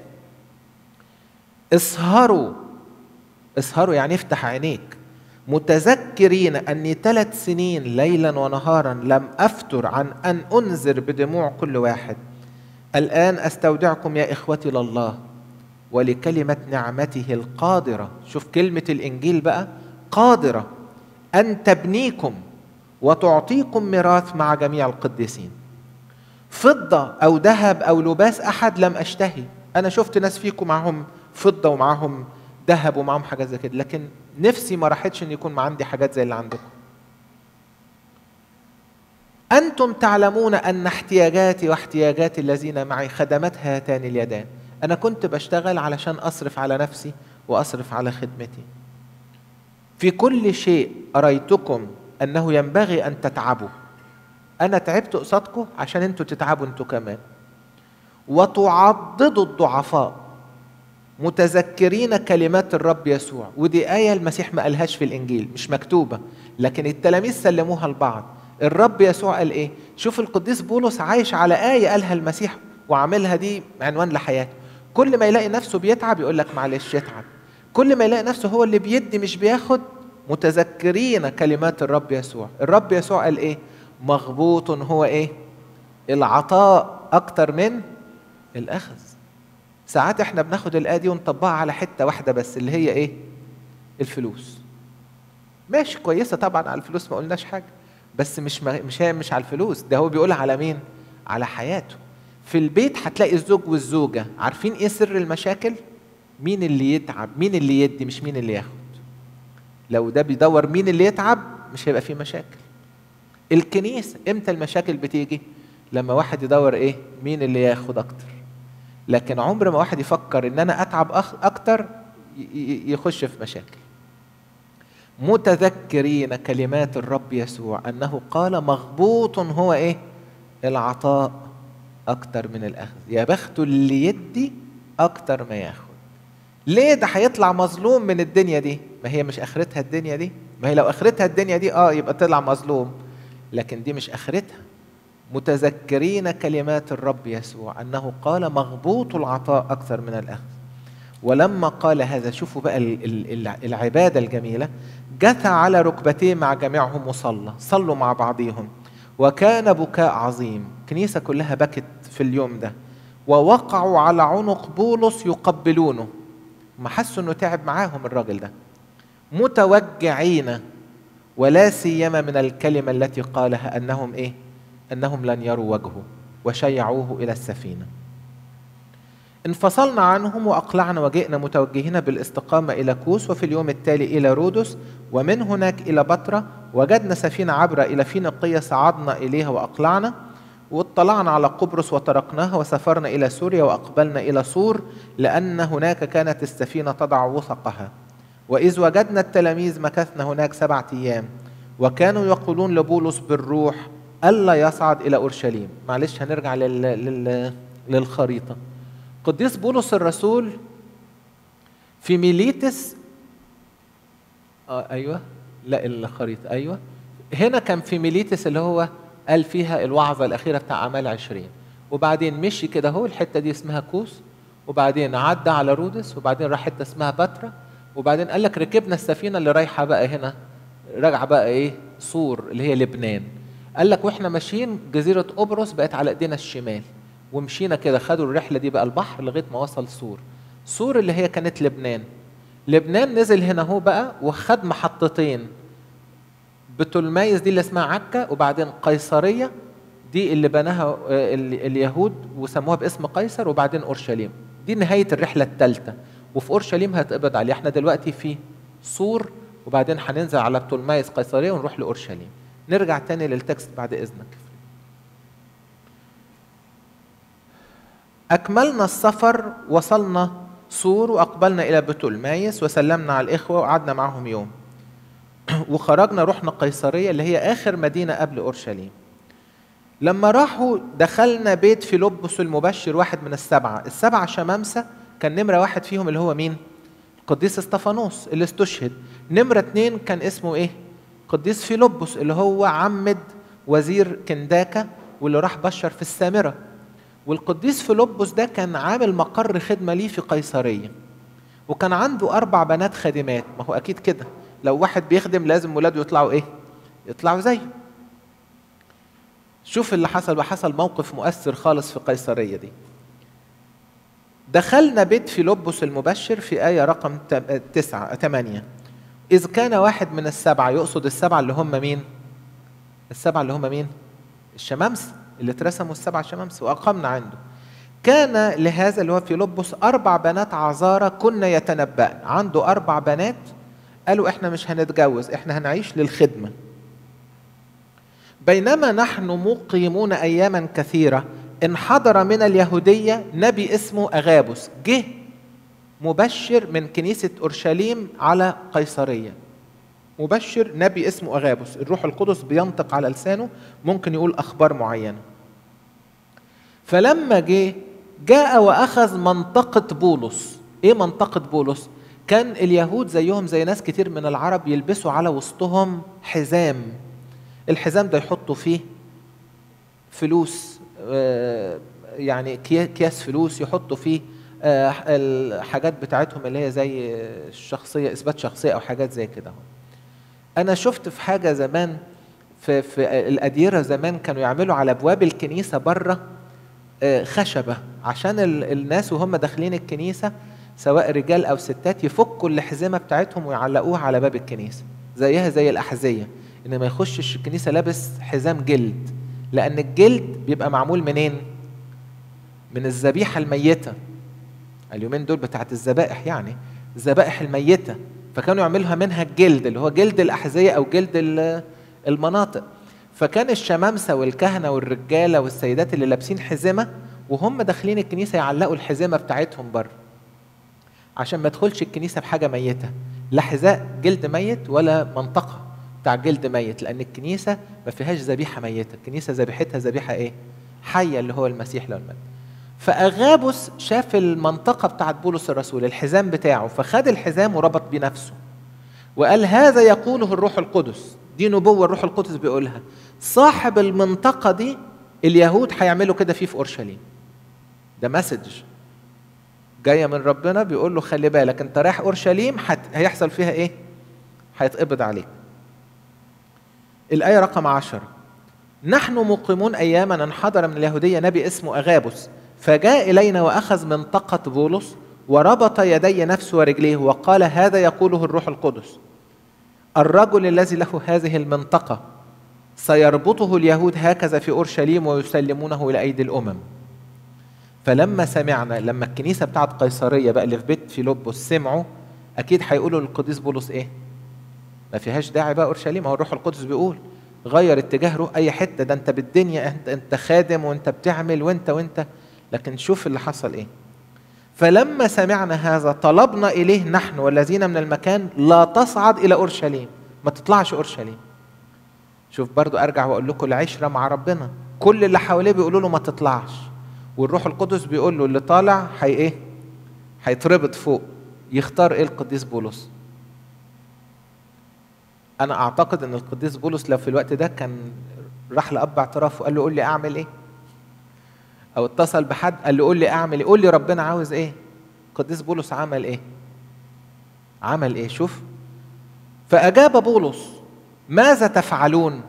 Speaker 1: اسهروا اسهروا يعني افتح عينيك متذكرين اني ثلاث سنين ليلا ونهارا لم افتر عن ان انذر بدموع كل واحد الان استودعكم يا اخوتي لله ولكلمه نعمته القادره شوف كلمه الانجيل بقى قادره ان تبنيكم وتعطيكم ميراث مع جميع القديسين فضة أو ذهب أو لباس أحد لم أشتهي أنا شفت ناس فيكم معهم فضة ومعهم ذهب ومعهم حاجات زي كده لكن نفسي ما راحتش إن يكون عندي حاجات زي اللي عندكم أنتم تعلمون أن احتياجاتي واحتياجات الذين معي خدمت هاتان اليدان أنا كنت بشتغل علشان أصرف على نفسي وأصرف على خدمتي في كل شيء أريتكم انه ينبغي ان تتعبوا انا تعبت قصادكم عشان انتوا تتعبوا انتوا كمان وتعضدوا الضعفاء متذكرين كلمات الرب يسوع ودي آية المسيح ما قالهاش في الإنجيل مش مكتوبة لكن التلاميذ سلموها لبعض الرب يسوع قال إيه شوف القديس بولس عايش على آية قالها المسيح وعاملها دي عنوان لحياته كل ما يلاقي نفسه بيتعب يقول لك معلش يتعب كل ما يلاقي نفسه هو اللي بيدي مش بياخد متذكرين كلمات الرب يسوع الرب يسوع قال ايه مغبوط هو ايه العطاء اكتر من الاخذ ساعات احنا بناخد الايه دي ونطبقها على حته واحده بس اللي هي ايه الفلوس ماشي كويسه طبعا على الفلوس ما قلناش حاجه بس مش مش هي مش على الفلوس ده هو بيقولها على مين على حياته في البيت هتلاقي الزوج والزوجه عارفين ايه سر المشاكل مين اللي يتعب مين اللي يدي مش مين اللي ياخد لو ده بيدور مين اللي يتعب مش هيبقى فيه مشاكل الكنيسة امتى المشاكل بتيجي لما واحد يدور ايه مين اللي ياخد اكتر لكن عمر ما واحد يفكر ان انا اتعب اكتر يخش في مشاكل متذكرين كلمات الرب يسوع انه قال مغبوط هو ايه العطاء اكتر من الاخذ يا بخت اللي يدي اكتر ما ياخد ليه ده هيطلع مظلوم من الدنيا دي ما هي مش اخرتها الدنيا دي ما هي لو اخرتها الدنيا دي اه يبقى طلع مظلوم لكن دي مش اخرتها متذكرين كلمات الرب يسوع انه قال مغبوط العطاء اكثر من الاخذ ولما قال هذا شوفوا بقى العباده الجميله جثى على ركبتيه مع جميعهم وصلى صلوا مع بعضهم وكان بكاء عظيم كنيسه كلها بكت في اليوم ده ووقعوا على عنق بولس يقبلونه ما حسوا انه تعب معاهم الراجل ده متوجعين ولا سيما من الكلمة التي قالها أنهم إيه؟ أنهم لن يروا وجهه وشيعوه إلى السفينة. انفصلنا عنهم وأقلعنا وجئنا متوجهين بالاستقامة إلى كوس وفي اليوم التالي إلى رودس ومن هناك إلى بطرة وجدنا سفينة عبرة إلى فينيقية صعدنا إليها وأقلعنا واطلعنا على قبرص وتركناها وسافرنا إلى سوريا وأقبلنا إلى سور لأن هناك كانت السفينة تضع وثقها وإذ وجدنا التلاميذ مكثنا هناك سبعة أيام وكانوا يقولون لبولس بالروح ألا يصعد إلى أورشليم معلش هنرجع لل... لل... للخريطة قديس بولس الرسول في ميليتس آه أيوة لا الخريطة أيوة هنا كان في ميليتس اللي هو قال فيها الوعظة الأخيرة بتاع أعمال عشرين وبعدين مشي كده هو الحتة دي اسمها كوس وبعدين عدى على رودس وبعدين راح حتة اسمها بترا وبعدين قال لك ركبنا السفينة اللي رايحة بقى هنا راجعة بقى إيه صور اللي هي لبنان قال لك واحنا ماشيين جزيرة قبرص بقت على ايدينا الشمال ومشينا كده خدوا الرحلة دي بقى البحر لغاية ما وصل سور سور اللي هي كانت لبنان لبنان نزل هنا هو بقى وخد محطتين بتلميز دي اللي اسمها عكا وبعدين قيصرية دي اللي بناها اليهود وسموها باسم قيصر وبعدين أورشليم دي نهاية الرحلة الثالثة وفي أورشليم هتقبض عليه احنا دلوقتي في سور وبعدين هننزل على بتلميز قيصرية ونروح لأورشليم نرجع تاني للتكست بعد إذنك أكملنا السفر وصلنا سور وأقبلنا إلى بتلمايس وسلمنا على الإخوة وقعدنا معهم يوم وخرجنا رحنا قيصرية اللي هي آخر مدينة قبل أورشليم لما راحوا دخلنا بيت فيلبس المبشر واحد من السبعة السبعة شمامسة كان نمرة واحد فيهم اللي هو مين القديس استفانوس اللي استشهد نمرة اتنين كان اسمه ايه قديس فيلبس اللي هو عمد وزير كنداكا واللي راح بشر في السامرة والقديس فيلبس ده كان عامل مقر خدمة ليه في قيصرية وكان عنده أربع بنات خادمات ما هو أكيد كده لو واحد بيخدم لازم ولاده يطلعوا إيه؟ يطلعوا زيه شوف اللي حصل وحصل موقف مؤثر خالص في قيصرية دي دخلنا بيت فيلبس المبشر في آية رقم تسعة ثمانية إذ كان واحد من السبعة يقصد السبعة اللي هم مين؟ السبعة اللي هم مين؟ الشمامسة اللي اترسموا السبع شمامسة وأقمنا عنده كان لهذا اللي هو فيلبس أربع بنات عذارى كنا يتنبأن عنده أربع بنات قالوا إحنا مش هنتجوز إحنا هنعيش للخدمة بينما نحن مقيمون أياما كثيرة انحدر من اليهودية نبي اسمه أغابس جه مبشر من كنيسة أورشليم على قيصرية مبشر نبي اسمه أغابس الروح القدس بينطق على لسانه ممكن يقول أخبار معينة فلما جه جاء وأخذ منطقة بولس إيه منطقة بولس؟ كان اليهود زيهم زي ناس كتير من العرب يلبسوا على وسطهم حزام الحزام ده يحطوا فيه فلوس يعني كياس فلوس يحطوا فيه الحاجات بتاعتهم اللي هي زي الشخصية إثبات شخصية أو حاجات زي كده أنا شفت في حاجة زمان في, في الأديرة زمان كانوا يعملوا على أبواب الكنيسة بره خشبة عشان الناس وهم داخلين الكنيسة سواء رجال أو ستات يفكوا الحزمة بتاعتهم ويعلقوها على باب الكنيسة زيها زي الأحذية إن ما يخشش الكنيسة لابس حزام جلد لأن الجلد بيبقى معمول منين؟ من الذبيحة الميتة اليومين دول بتاعت الذبائح يعني الذبائح الميتة فكانوا يعملوها منها الجلد اللي هو جلد الأحذية أو جلد المناطق فكان الشمامسة والكهنة والرجالة والسيدات اللي لابسين حزمة وهم داخلين الكنيسة يعلقوا الحزمة بتاعتهم بره عشان ما تدخلش الكنيسة بحاجة ميتة لا حذاء جلد ميت ولا منطقة بتاع جلد ميت لأن الكنيسة ما فيهاش ذبيحة ميتة الكنيسة ذبيحتها ذبيحة إيه؟ حية اللي هو المسيح لو المجد فأغابس شاف المنطقة بتاعت بولس الرسول الحزام بتاعه فخد الحزام وربط بنفسه وقال هذا يقوله الروح القدس دي نبوة الروح القدس بيقولها صاحب المنطقة دي اليهود هيعملوا كده فيه في أورشليم ده مسج جاية من ربنا بيقول له خلي بالك انت رايح أورشليم حت... هيحصل فيها ايه هيتقبض عليك الآية رقم عشر نحن مقيمون أياما انحدر من اليهودية نبي اسمه أغابس فجاء إلينا وأخذ منطقة بولس وربط يدي نفسه ورجليه وقال هذا يقوله الروح القدس الرجل الذي له هذه المنطقة سيربطه اليهود هكذا في أورشليم ويسلمونه إلى أيدي الأمم فلما سمعنا لما الكنيسة بتاعت قيصرية بقى اللي في بيت فيلبس سمعوا أكيد هيقولوا للقديس بولس إيه؟ ما فيهاش داعي بقى أورشليم هو الروح القدس بيقول غير اتجاه روح اي حته ده انت بالدنيا انت انت خادم وانت بتعمل وانت وانت لكن شوف اللي حصل ايه فلما سمعنا هذا طلبنا اليه نحن والذين من المكان لا تصعد الى اورشليم ما تطلعش اورشليم شوف برضو ارجع واقول لكم العشره مع ربنا كل اللي حواليه بيقولوا له ما تطلعش والروح القدس بيقول له اللي طالع هي ايه هيتربط فوق يختار ايه القديس بولس انا اعتقد ان القديس بولس لو في الوقت ده كان راح لاب اعتراف وقال له قول لي اعمل ايه او اتصل بحد قال له قول لي اعمل ايه قول لي ربنا عاوز ايه القديس بولس عمل ايه عمل ايه شوف فاجاب بولس ماذا تفعلون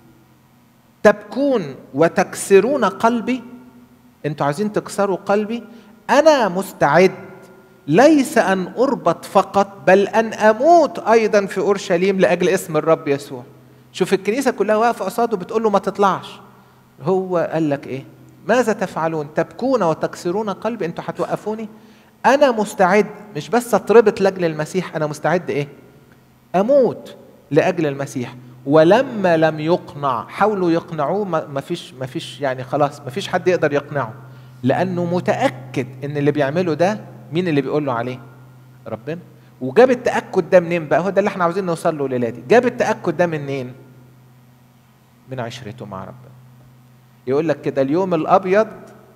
Speaker 1: تبكون وتكسرون قلبي انتوا عايزين تكسروا قلبي انا مستعد ليس ان اربط فقط بل ان اموت ايضا في اورشليم لاجل اسم الرب يسوع شوف الكنيسه كلها واقفه قصاده بتقول له ما تطلعش هو قال لك ايه ماذا تفعلون تبكون وتكسرون قلبي انتوا هتوقفوني انا مستعد مش بس اتربط لاجل المسيح انا مستعد ايه اموت لاجل المسيح ولما لم يقنع حاولوا يقنعوه ما فيش ما فيش يعني خلاص ما فيش حد يقدر يقنعه لانه متاكد ان اللي بيعمله ده مين اللي بيقول له عليه ربنا وجاب التاكد ده منين بقى هو ده اللي احنا عاوزين نوصل له ليلادي جاب التاكد ده منين من عشرته مع ربنا يقول لك كده اليوم الابيض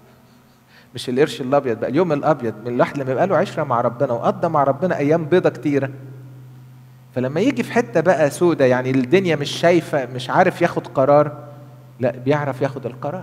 Speaker 1: مش القرش الابيض بقى اليوم الابيض من الواحد لما يبقى له عشره مع ربنا وقضى مع ربنا ايام بيضه كتيره فلما يجي في حته بقى سودة يعني الدنيا مش شايفه مش عارف ياخد قرار لا بيعرف ياخد القرار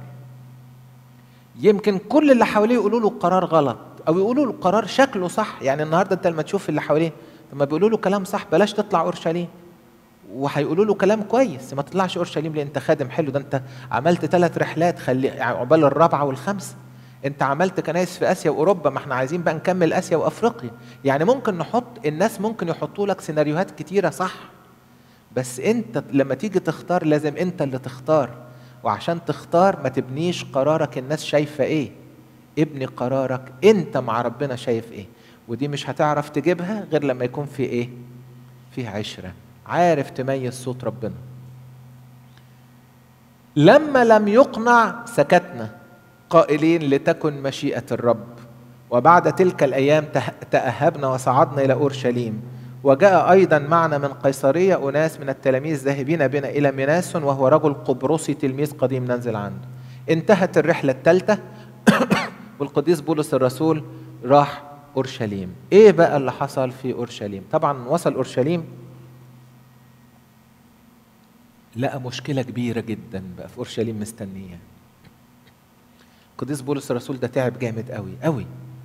Speaker 1: يمكن كل اللي حواليه يقولوا له قرار غلط او يقولوا له قرار شكله صح يعني النهارده انت لما تشوف اللي حواليه لما بيقولوا له كلام صح بلاش تطلع اورشليم وهيقولوا له كلام كويس ما تطلعش اورشليم ليه انت خادم حلو ده انت عملت ثلاث رحلات خلي يعني عقبال الرابعه والخامسه انت عملت كنايس في اسيا واوروبا ما احنا عايزين بقى نكمل اسيا وافريقيا يعني ممكن نحط الناس ممكن يحطوا لك سيناريوهات كتيره صح بس انت لما تيجي تختار لازم انت اللي تختار وعشان تختار ما تبنيش قرارك الناس شايفه ايه ابني قرارك انت مع ربنا شايف ايه ودي مش هتعرف تجيبها غير لما يكون في ايه فيه عشره عارف تميز صوت ربنا لما لم يقنع سكتنا قائلين لتكن مشيئة الرب وبعد تلك الأيام تأهبنا وصعدنا إلى أورشليم وجاء أيضا معنا من قيصرية أناس من التلاميذ ذاهبين بنا إلى ميناس وهو رجل قبرصي تلميذ قديم ننزل عنده انتهت الرحلة الثالثة والقديس بولس الرسول راح أورشليم إيه بقى اللي حصل في أورشليم طبعا وصل أورشليم لقى مشكلة كبيرة جدا بقى في أورشليم مستنية القديس بولس الرسول ده تعب جامد قوي قوي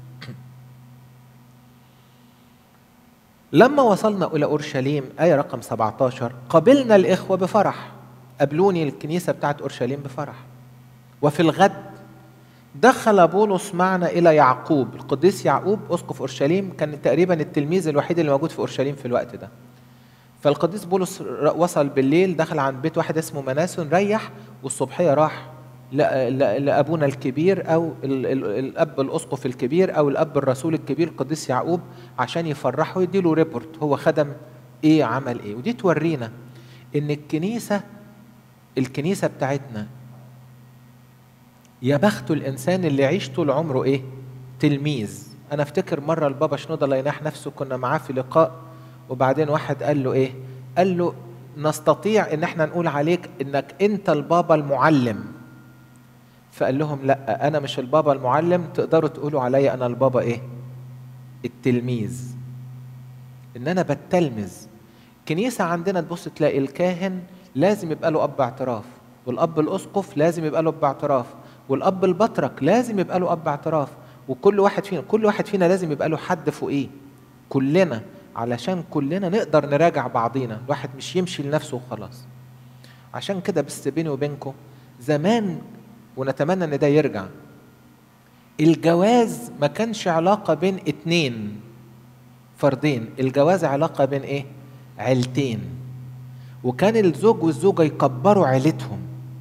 Speaker 1: لما وصلنا إلى أورشليم آية رقم 17 قبلنا الإخوة بفرح قابلوني الكنيسة بتاعت أورشليم بفرح وفي الغد دخل بولس معنا إلى يعقوب القديس يعقوب أسقف أورشليم كان تقريبا التلميذ الوحيد اللي موجود في أورشليم في الوقت ده فالقديس بولس وصل بالليل دخل عند بيت واحد اسمه مناسون ريح والصبحية راح لابونا الكبير او الاب الاسقف الكبير او الاب الرسول الكبير القديس يعقوب عشان يفرحه ويديله ريبورت هو خدم ايه عمل ايه ودي تورينا ان الكنيسه الكنيسه بتاعتنا يا بخت الانسان اللي يعيش طول عمره ايه تلميذ انا افتكر مره البابا شنوده الله يناح نفسه كنا معاه في لقاء وبعدين واحد قال له ايه قال له نستطيع ان احنا نقول عليك انك انت البابا المعلم فقال لهم لا انا مش البابا المعلم تقدروا تقولوا عليا انا البابا ايه التلميذ ان انا بتلمذ كنيسة عندنا تبص تلاقي الكاهن لازم يبقى له اب اعتراف والاب الاسقف لازم يبقى له اب اعتراف والاب البطرك لازم يبقى له اب اعتراف وكل واحد فينا كل واحد فينا لازم يبقى له حد فوقيه كلنا علشان كلنا نقدر نراجع بعضينا الواحد مش يمشي لنفسه وخلاص عشان كده بس بيني وبينكم زمان ونتمنى ان ده يرجع الجواز ما كانش علاقة بين اتنين فردين الجواز علاقة بين ايه عيلتين وكان الزوج والزوجة يكبروا عيلتهم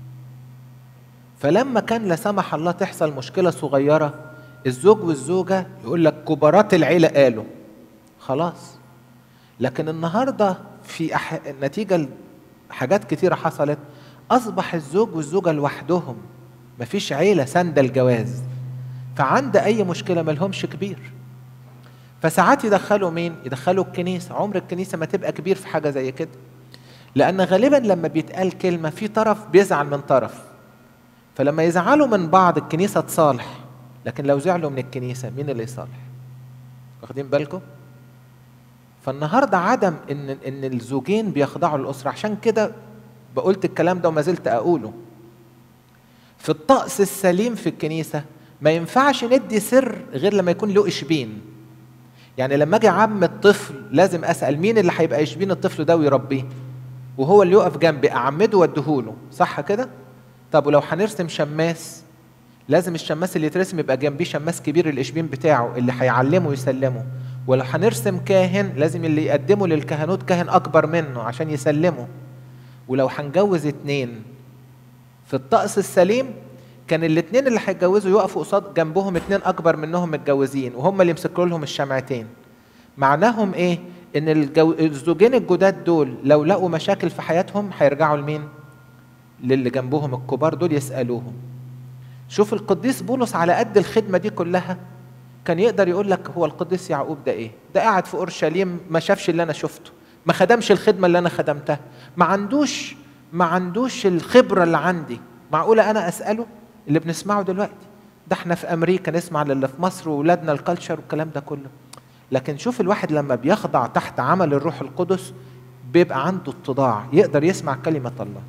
Speaker 1: فلما كان لا سمح الله تحصل مشكلة صغيرة الزوج والزوجة يقول لك كبارات العيلة قالوا خلاص لكن النهاردة في أح... نتيجة حاجات كتيرة حصلت اصبح الزوج والزوجه لوحدهم مفيش عيله ساندة الجواز فعند اي مشكله ملهمش كبير فساعات يدخلوا مين يدخلوا الكنيسه عمر الكنيسه ما تبقى كبير في حاجه زي كده لان غالبا لما بيتقال كلمه في طرف بيزعل من طرف فلما يزعلوا من بعض الكنيسه تصالح لكن لو زعلوا من الكنيسه مين اللي يصالح واخدين بالكم فالنهارده عدم ان ان الزوجين بيخضعوا للاسره عشان كده بقولت الكلام ده وما زلت اقوله في الطقس السليم في الكنيسه ما ينفعش ندي سر غير لما يكون له اشبين يعني لما اجي عم الطفل لازم اسال مين اللي هيبقى يشبين الطفل ده ويربيه وهو اللي يقف جنبي اعمده واديهوله صح كده طب ولو هنرسم شماس لازم الشماس اللي يترسم يبقى جنبيه شماس كبير الاشبين بتاعه اللي هيعلمه ويسلمه ولو هنرسم كاهن لازم اللي يقدمه للكهنوت كاهن اكبر منه عشان يسلمه ولو هنجوز اتنين في الطقس السليم كان الاتنين اللي هيتجوزوا يقفوا قصاد جنبهم اتنين اكبر منهم متجوزين وهم اللي يمسكوا لهم الشمعتين معناهم ايه ان الجو... الزوجين الجداد دول لو لقوا مشاكل في حياتهم هيرجعوا لمين للي جنبهم الكبار دول يسالوهم شوف القديس بولس على قد الخدمه دي كلها كان يقدر يقول لك هو القديس يعقوب ده ايه ده قاعد في اورشليم ما شافش اللي انا شفته ما خدمش الخدمه اللي انا خدمتها ما عندوش ما عندوش الخبره اللي عندي معقوله انا اساله اللي بنسمعه دلوقتي ده احنا في امريكا نسمع للي في مصر واولادنا الكالتشر والكلام ده كله لكن شوف الواحد لما بيخضع تحت عمل الروح القدس بيبقى عنده اتضاع يقدر يسمع كلمه الله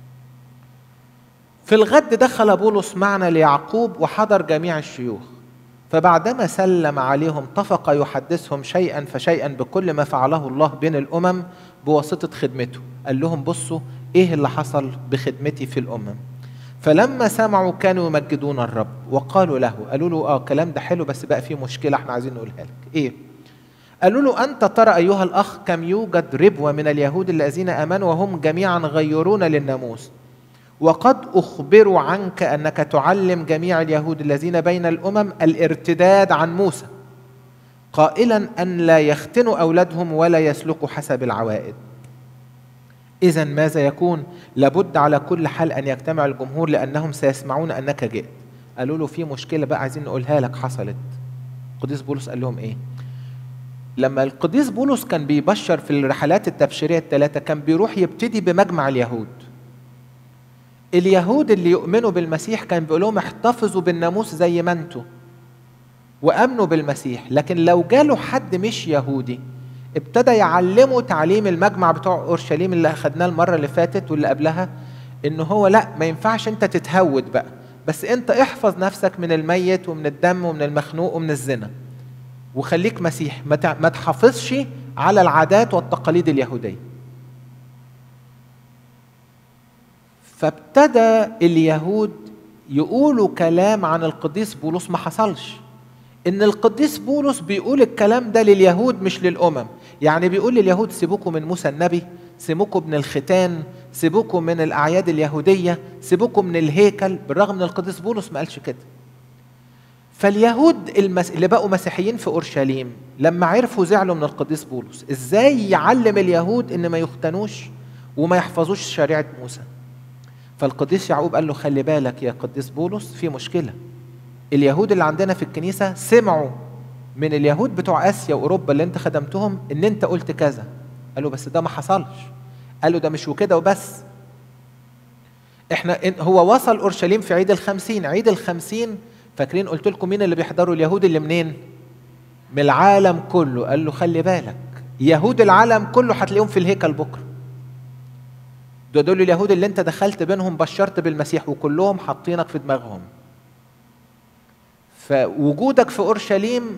Speaker 1: في الغد دخل بولس معنا ليعقوب وحضر جميع الشيوخ فبعدما سلم عليهم طفق يحدثهم شيئا فشيئا بكل ما فعله الله بين الامم بواسطه خدمته قال لهم بصوا ايه اللي حصل بخدمتي في الامم فلما سمعوا كانوا يمجدون الرب وقالوا له قالوا له اه الكلام ده حلو بس بقى فيه مشكله احنا عايزين نقولها لك ايه قالوا له انت ترى ايها الاخ كم يوجد ربوه من اليهود الذين امنوا وهم جميعا غيرون للناموس وقد اخبروا عنك انك تعلم جميع اليهود الذين بين الامم الارتداد عن موسى قائلا ان لا يختنوا اولادهم ولا يسلكوا حسب العوائد اذا ماذا يكون لابد على كل حال ان يجتمع الجمهور لانهم سيسمعون انك جئت قالوا له في مشكله بقى عايزين نقولها لك حصلت القديس بولس قال لهم ايه لما القديس بولس كان بيبشر في الرحلات التبشيريه الثلاثه كان بيروح يبتدي بمجمع اليهود اليهود اللي يؤمنوا بالمسيح كان بيقول لهم احتفظوا بالناموس زي ما انتوا وامنوا بالمسيح لكن لو جاله حد مش يهودي ابتدى يعلمه تعليم المجمع بتوع اورشليم اللي اخدناه المره اللي فاتت واللي قبلها ان هو لا ما ينفعش انت تتهود بقى بس انت احفظ نفسك من الميت ومن الدم ومن المخنوق ومن الزنا وخليك مسيح ما تحافظش على العادات والتقاليد اليهوديه فابتدى اليهود يقولوا كلام عن القديس بولس ما حصلش ان القديس بولس بيقول الكلام ده لليهود مش للامم يعني بيقول لليهود سيبوكم من موسى النبي سيبوكم من الختان سيبوكم من الاعياد اليهوديه سيبوكم من الهيكل بالرغم ان القديس بولس ما قالش كده فاليهود المس... اللي بقوا مسيحيين في اورشليم لما عرفوا زعلوا من القديس بولس ازاي يعلم اليهود ان ما يختنوش وما يحفظوش شريعه موسى فالقديس يعقوب قال له خلي بالك يا قديس بولس في مشكله اليهود اللي عندنا في الكنيسه سمعوا من اليهود بتوع اسيا واوروبا اللي انت خدمتهم ان انت قلت كذا قالوا بس ده ما حصلش قالوا ده مش وكده وبس احنا هو وصل اورشليم في عيد الخمسين عيد الخمسين فاكرين قلت لكم مين اللي بيحضروا اليهود اللي منين من العالم كله قال له خلي بالك يهود العالم كله هتلاقيهم في الهيكل بكره ده دول اليهود اللي انت دخلت بينهم بشرت بالمسيح وكلهم حاطينك في دماغهم فوجودك في اورشليم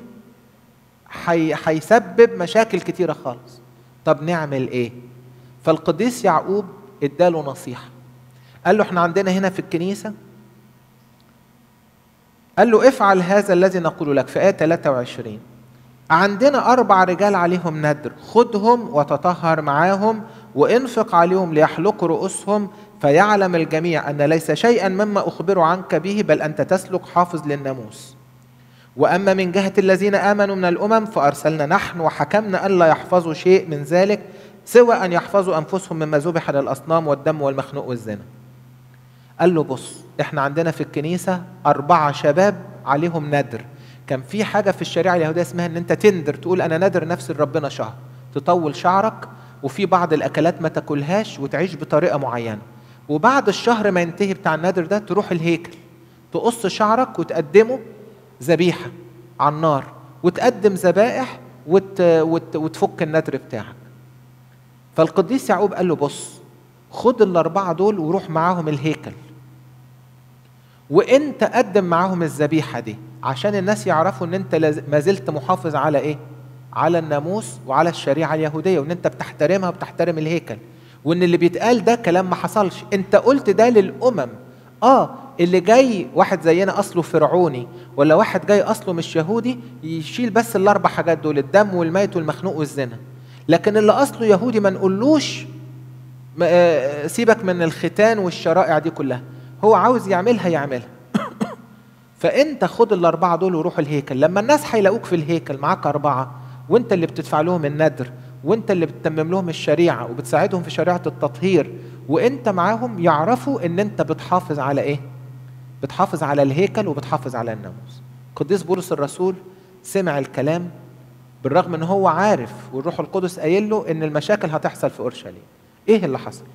Speaker 1: هيسبب مشاكل كتيره خالص طب نعمل ايه فالقديس يعقوب اداله نصيحه قال له احنا عندنا هنا في الكنيسه قال له افعل هذا الذي نقول لك في آية 23 عندنا أربع رجال عليهم ندر خدهم وتطهر معاهم وانفق عليهم ليحلقوا رؤوسهم فيعلم الجميع أن ليس شيئا مما أخبر عنك به بل أنت تسلك حافظ للناموس وأما من جهة الذين آمنوا من الأمم فأرسلنا نحن وحكمنا ألا يحفظوا شيء من ذلك سوى أن يحفظوا أنفسهم مما ذبح للأصنام والدم والمخنوق والزنا قال له بص احنا عندنا في الكنيسة أربعة شباب عليهم ندر كان في حاجة في الشريعة اليهودية اسمها ان انت تندر تقول انا نادر نفسي لربنا شهر تطول شعرك وفي بعض الاكلات ما تاكلهاش وتعيش بطريقة معينة وبعد الشهر ما ينتهي بتاع النادر ده تروح الهيكل تقص شعرك وتقدمه ذبيحة على النار وتقدم ذبائح وت... وت... وتفك النذر بتاعك فالقديس يعقوب قال له بص خد الأربعة دول وروح معاهم الهيكل وانت قدم معاهم الذبيحة دي عشان الناس يعرفوا ان انت ما زلت محافظ على ايه على الناموس وعلى الشريعة اليهودية وان انت بتحترمها وبتحترم الهيكل وان اللي بيتقال ده كلام ما حصلش انت قلت ده للأمم اه اللي جاي واحد زينا اصله فرعوني ولا واحد جاي اصله مش يهودي يشيل بس الاربع حاجات دول الدم والميت والمخنوق والزنا لكن اللي اصله يهودي ما نقولوش سيبك من الختان والشرائع دي كلها هو عاوز يعملها يعملها فانت خد الاربعه دول وروح الهيكل لما الناس هيلاقوك في الهيكل معاك اربعه وانت اللي بتدفع لهم الندر وانت اللي بتتمم لهم الشريعه وبتساعدهم في شريعه التطهير وانت معاهم يعرفوا ان انت بتحافظ على ايه بتحافظ على الهيكل وبتحافظ على الناموس قديس بولس الرسول سمع الكلام بالرغم ان هو عارف والروح القدس قايل له ان المشاكل هتحصل في اورشليم ايه اللي حصل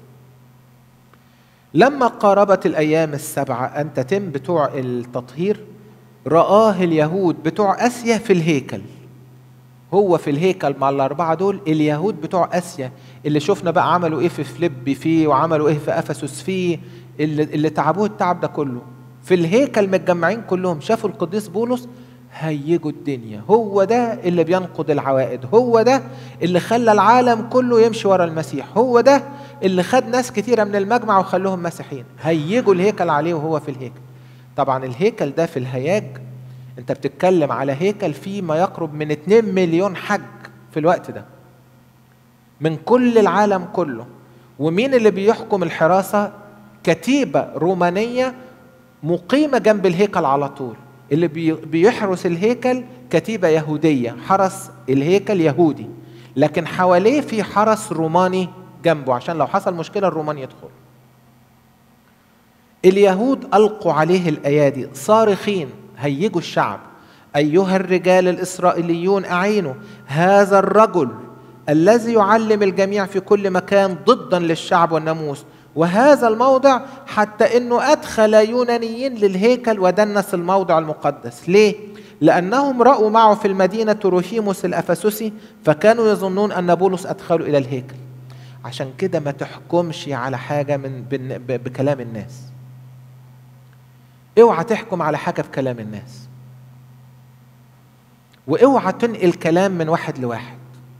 Speaker 1: لما قاربت الايام السبعه ان تتم بتوع التطهير رآه اليهود بتوع اسيا في الهيكل هو في الهيكل مع الاربعه دول اليهود بتوع اسيا اللي شفنا بقى عملوا ايه في فليب فيه وعملوا ايه في افسس فيه اللي, اللي تعبوه التعب ده كله في الهيكل متجمعين كلهم شافوا القديس بولس هيجوا الدنيا هو ده اللي بينقض العوائد هو ده اللي خلى العالم كله يمشي ورا المسيح هو ده اللي خد ناس كتيرة من المجمع وخلوهم مسيحيين هيجوا الهيكل عليه وهو في الهيكل طبعا الهيكل ده في الهياج انت بتتكلم على هيكل فيه ما يقرب من 2 مليون حج في الوقت ده من كل العالم كله ومين اللي بيحكم الحراسة كتيبة رومانية مقيمة جنب الهيكل على طول اللي بيحرس الهيكل كتيبة يهودية حرس الهيكل يهودي لكن حواليه في حرس روماني جنبه عشان لو حصل مشكلة الرومان يدخل اليهود ألقوا عليه الأيادي صارخين هيجوا الشعب أيها الرجال الإسرائيليون أعينوا هذا الرجل الذي يعلم الجميع في كل مكان ضدا للشعب والناموس وهذا الموضع حتى انه ادخل يونانيين للهيكل ودنس الموضع المقدس ليه لانهم راوا معه في المدينه تروفيموس الافسسي فكانوا يظنون ان بولس ادخلوا الى الهيكل عشان كده ما تحكمش على حاجه من بكلام الناس اوعى تحكم على حاجه بكلام الناس واوعى تنقل كلام من واحد لواحد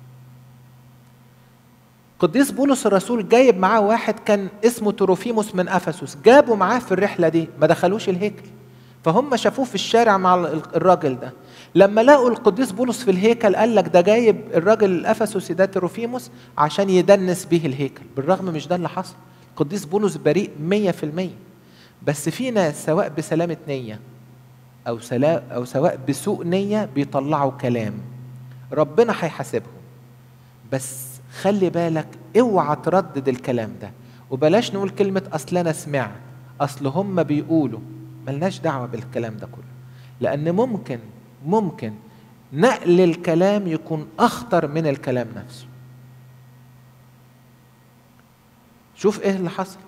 Speaker 1: قديس بولس الرسول جايب معاه واحد كان اسمه تروفيموس من افسس جابوا معاه في الرحله دي ما دخلوش الهيكل فهم شافوه في الشارع مع الراجل ده لما لقوا القديس بولس في الهيكل قال لك ده جايب الراجل الافسسي ده تروفيموس عشان يدنس به الهيكل بالرغم مش ده اللي حصل القديس بولس بريء مية في المية بس في ناس سواء بسلامة نية أو سلا أو سواء بسوء نية بيطلعوا كلام ربنا هيحاسبهم بس خلي بالك اوعى تردد الكلام ده وبلاش نقول كلمة أصل أنا سمعت أصل هم بيقولوا ملناش دعوة بالكلام ده كله لأن ممكن ممكن نقل الكلام يكون أخطر من الكلام نفسه شوف إيه اللي حصل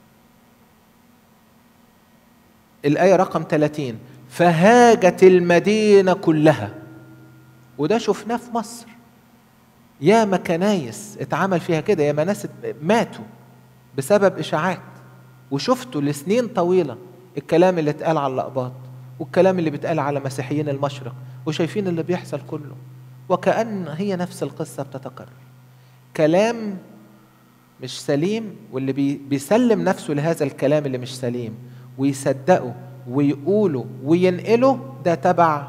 Speaker 1: الآية رقم 30 فهاجت المدينة كلها وده شفناه في مصر ياما كنايس اتعمل فيها كده ياما ناس ماتوا بسبب اشاعات وشفتوا لسنين طويله الكلام اللي اتقال على الاقباط والكلام اللي بيتقال على مسيحيين المشرق وشايفين اللي بيحصل كله وكأن هي نفس القصة بتتكرر كلام مش سليم واللي بي بيسلم نفسه لهذا الكلام اللي مش سليم ويصدقه ويقوله وينقله ده تبع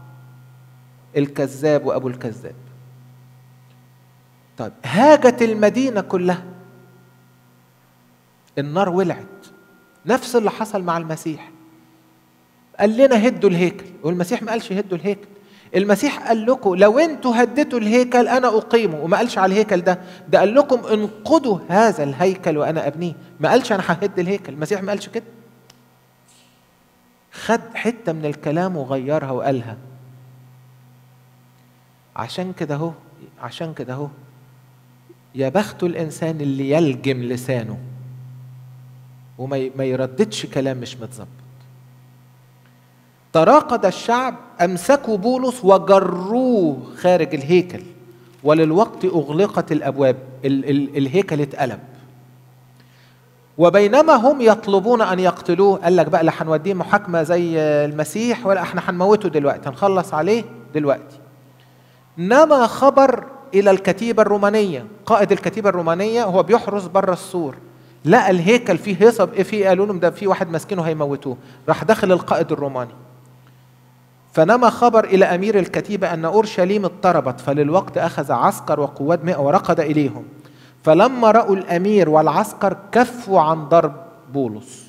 Speaker 1: الكذاب وابو الكذاب طيب هاجت المدينه كلها النار ولعت نفس اللي حصل مع المسيح قال لنا هدوا الهيكل والمسيح ما قالش هدوا الهيكل المسيح قال لكم لو انتوا هديتوا الهيكل انا اقيمه وما قالش على الهيكل ده ده قال لكم انقضوا هذا الهيكل وانا ابنيه ما قالش انا ههد الهيكل المسيح ما قالش كده خد حته من الكلام وغيرها وقالها عشان كده اهو عشان كده اهو يا بخت الانسان اللي يلجم لسانه وما ما يرددش كلام مش متظبط تراقد الشعب امسكوا بولس وجروه خارج الهيكل وللوقت اغلقت الابواب ال- ال- الهيكل اتقلب وبينما هم يطلبون ان يقتلوه قال لك بقى لا هنوديه محاكمه زي المسيح ولا احنا هنموته دلوقتي هنخلص عليه دلوقتي نما خبر الى الكتيبه الرومانيه قائد الكتيبه الرومانيه هو بيحرس بره السور لقى الهيكل فيه هيصب ايه فيه قالوا لهم ده في واحد ماسكينه هيموتوه راح دخل القائد الروماني فنما خبر إلى أمير الكتيبة أن أورشليم اضطربت فللوقت أخذ عسكر وقوات مئة ورقد إليهم فلما رأوا الأمير والعسكر كفوا عن ضرب بولس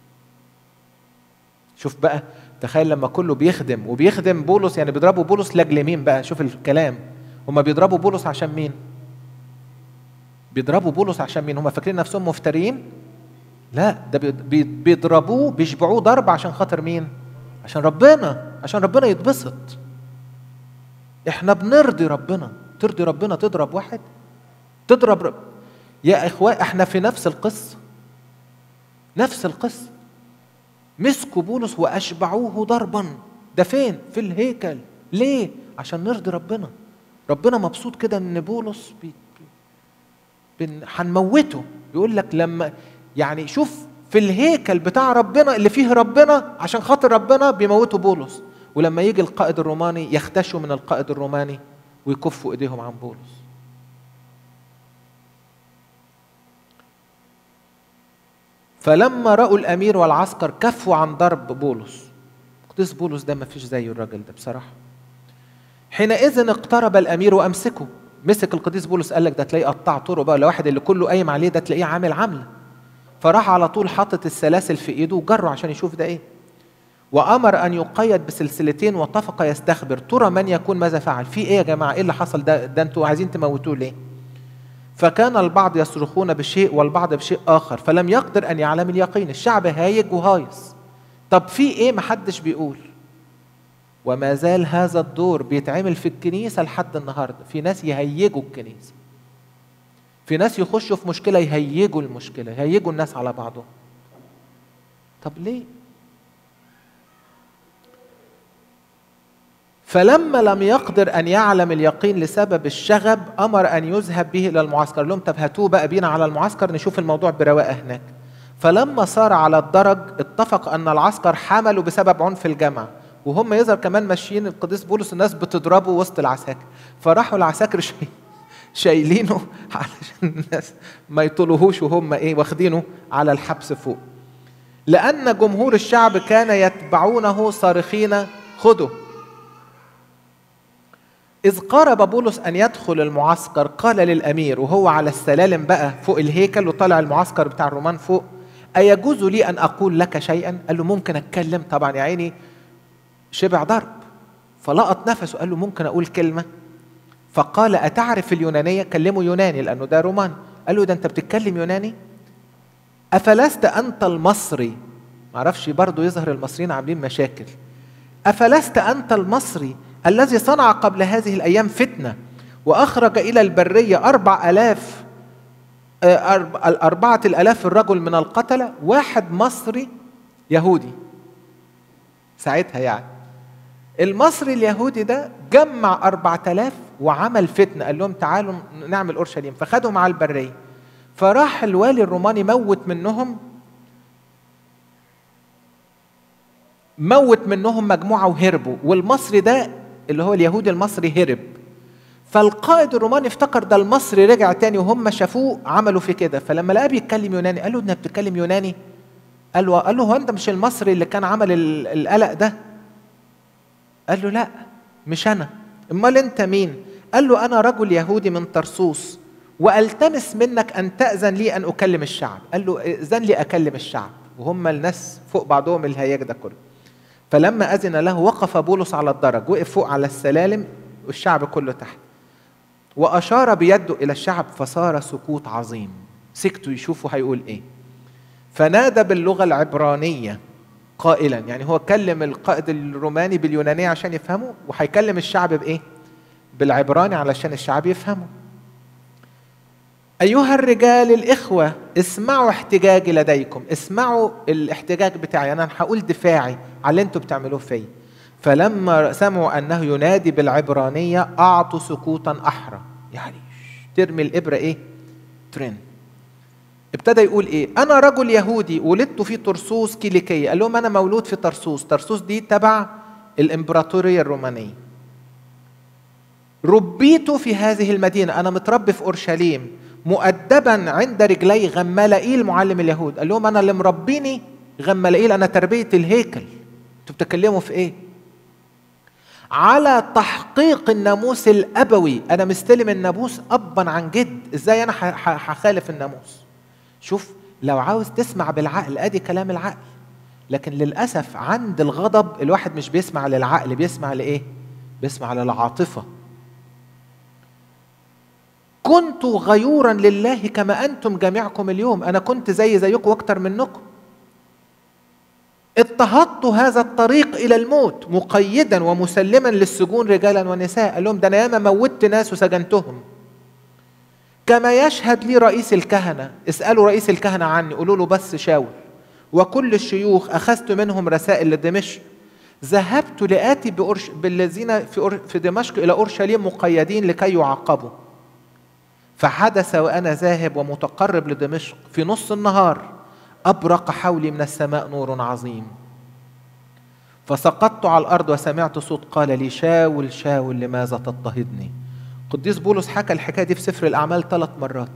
Speaker 1: شوف بقى تخيل لما كله بيخدم وبيخدم بولس يعني بيضربوا بولس لاجل مين بقى شوف الكلام هما بيضربوا بولس عشان مين بيضربوا بولس عشان مين هما فاكرين نفسهم مفترين لا ده بي- بيضربوه بيشبعوه ضرب عشان خاطر مين عشان ربنا عشان ربنا يتبسط احنا بنرضي ربنا ترضي ربنا تضرب واحد تضرب رب. يا اخوان احنا في نفس القصه نفس القصه مسكوا بولس واشبعوه ضربا ده فين في الهيكل ليه عشان نرضي ربنا ربنا مبسوط كده ان بولس بي بن- هنموته يقول لك لما يعني شوف في الهيكل بتاع ربنا اللي فيه ربنا عشان خاطر ربنا بيموتوا بولس ولما يجي القائد الروماني يختشوا من القائد الروماني ويكفوا ايديهم عن بولس فلما رأوا الأمير والعسكر كفوا عن ضرب بولس قديس بولس ده ما فيش زيه الراجل ده بصراحة حينئذ اقترب الأمير وأمسكه مسك القديس بولس قال لك ده تلاقيه قطع طرق بقى الواحد اللي كله قايم عليه ده تلاقيه عامل عملة فراح على طول حاطط السلاسل في ايده وجره عشان يشوف ده ايه وامر ان يقيد بسلسلتين واتفق يستخبر ترى من يكون ماذا فعل في ايه يا جماعه ايه اللي حصل ده ده انتوا عايزين تموتوه ليه فكان البعض يصرخون بشيء والبعض بشيء اخر فلم يقدر ان يعلم اليقين الشعب هايج وهايص طب في ايه محدش بيقول وما زال هذا الدور بيتعمل في الكنيسه لحد النهارده في ناس يهيجوا الكنيسه في ناس يخشوا في مشكله يهيجوا المشكله يهيجوا الناس على بعضهم طب ليه فلما لم يقدر ان يعلم اليقين لسبب الشغب امر ان يذهب به الى المعسكر لهم طب هاتوه بقى بينا على المعسكر نشوف الموضوع برواقه هناك فلما صار على الدرج اتفق ان العسكر حملوا بسبب عنف الجمع وهم يظهر كمان ماشيين القديس بولس الناس بتضربه وسط العساكر فراحوا العساكر شاي شايلينه علشان الناس ما يطلوهوش وهم ايه واخدينه على الحبس فوق لان جمهور الشعب كان يتبعونه صارخين خذوا إذ قارب بولس أن يدخل المعسكر قال للأمير وهو على السلالم بقى فوق الهيكل وطلع المعسكر بتاع الرومان فوق أيجوز لي أن أقول لك شيئا؟ قال له ممكن أتكلم طبعا يا عيني شبع ضرب فلقط نفسه قال له ممكن أقول كلمة فقال أتعرف اليونانية؟ كلمه يوناني لأنه ده رومان قال له ده أنت بتتكلم يوناني؟ أفلست أنت المصري؟ معرفش برضه يظهر المصريين عاملين مشاكل أفلست أنت المصري الذي صنع قبل هذه الأيام فتنة وأخرج إلى البرية أربع ألاف أربعة الألاف الرجل من القتلة واحد مصري يهودي ساعتها يعني المصري اليهودي ده جمع أربعة آلاف وعمل فتنة قال لهم تعالوا نعمل أورشليم فخدهم على البرية فراح الوالي الروماني موت منهم موت منهم مجموعة وهربوا والمصري ده اللي هو اليهودي المصري هرب فالقائد الروماني افتكر ده المصري رجع تاني وهم شافوه عملوا في كده فلما لقاه بيتكلم يوناني قال له انت بتتكلم يوناني قال له قال له هو انت مش المصري اللي كان عمل القلق ده قال له لا مش انا امال انت مين قال له انا رجل يهودي من طرسوس والتمس منك ان تاذن لي ان اكلم الشعب قال له اذن لي اكلم الشعب وهم الناس فوق بعضهم الهياج ده كله فلما أذن له وقف بولس على الدرج وقف فوق على السلالم والشعب كله تحت وأشار بيده إلى الشعب فصار سكوت عظيم سكتوا يشوفوا هيقول إيه فنادى باللغة العبرانية قائلا يعني هو كلم القائد الروماني باليونانية عشان يفهمه وهيكلم الشعب بإيه؟ بالعبراني علشان الشعب يفهمه أيها الرجال الإخوة اسمعوا احتجاجي لديكم اسمعوا الاحتجاج بتاعي أنا هقول دفاعي على اللي انتوا بتعملوه فيا فلما سمعوا أنه ينادي بالعبرانية أعطوا سكوتا أحرى يعني ترمي الإبرة إيه؟ ترند ابتدى يقول ايه انا رجل يهودي ولدت في طرسوس كيليكية قال لهم انا مولود في طرسوس طرسوس دي تبع الامبراطورية الرومانية ربيت في هذه المدينة انا متربي في اورشليم مؤدبا عند رجلي غمالائيل معلم اليهود قال لهم انا اللي مربيني غمالائيل انا تربية الهيكل انتوا بتتكلموا في ايه على تحقيق الناموس الابوي انا مستلم الناموس ابا عن جد ازاي انا هخالف الناموس شوف لو عاوز تسمع بالعقل ادي كلام العقل لكن للاسف عند الغضب الواحد مش بيسمع للعقل بيسمع لايه بيسمع للعاطفه كنت غيورا لله كما انتم جميعكم اليوم انا كنت زي زيكم واكتر منكم اضطهدت هذا الطريق الى الموت مقيدا ومسلما للسجون رجالا ونساء قال لهم ده انا ياما موتت ناس وسجنتهم كما يشهد لي رئيس الكهنة اسألوا رئيس الكهنة عني قولوا له بس شاور وكل الشيوخ أخذت منهم رسائل لدمشق ذهبت لآتي بأرش بالذين في, أر... في دمشق إلى أورشليم مقيدين لكي يعاقبوا فحدث وأنا ذاهب ومتقرب لدمشق في نص النهار أبرق حولي من السماء نور عظيم فسقطت على الأرض وسمعت صوت قال لي شاول شاول لماذا تضطهدني قديس بولس حكى الحكايه دي في سفر الاعمال ثلاث مرات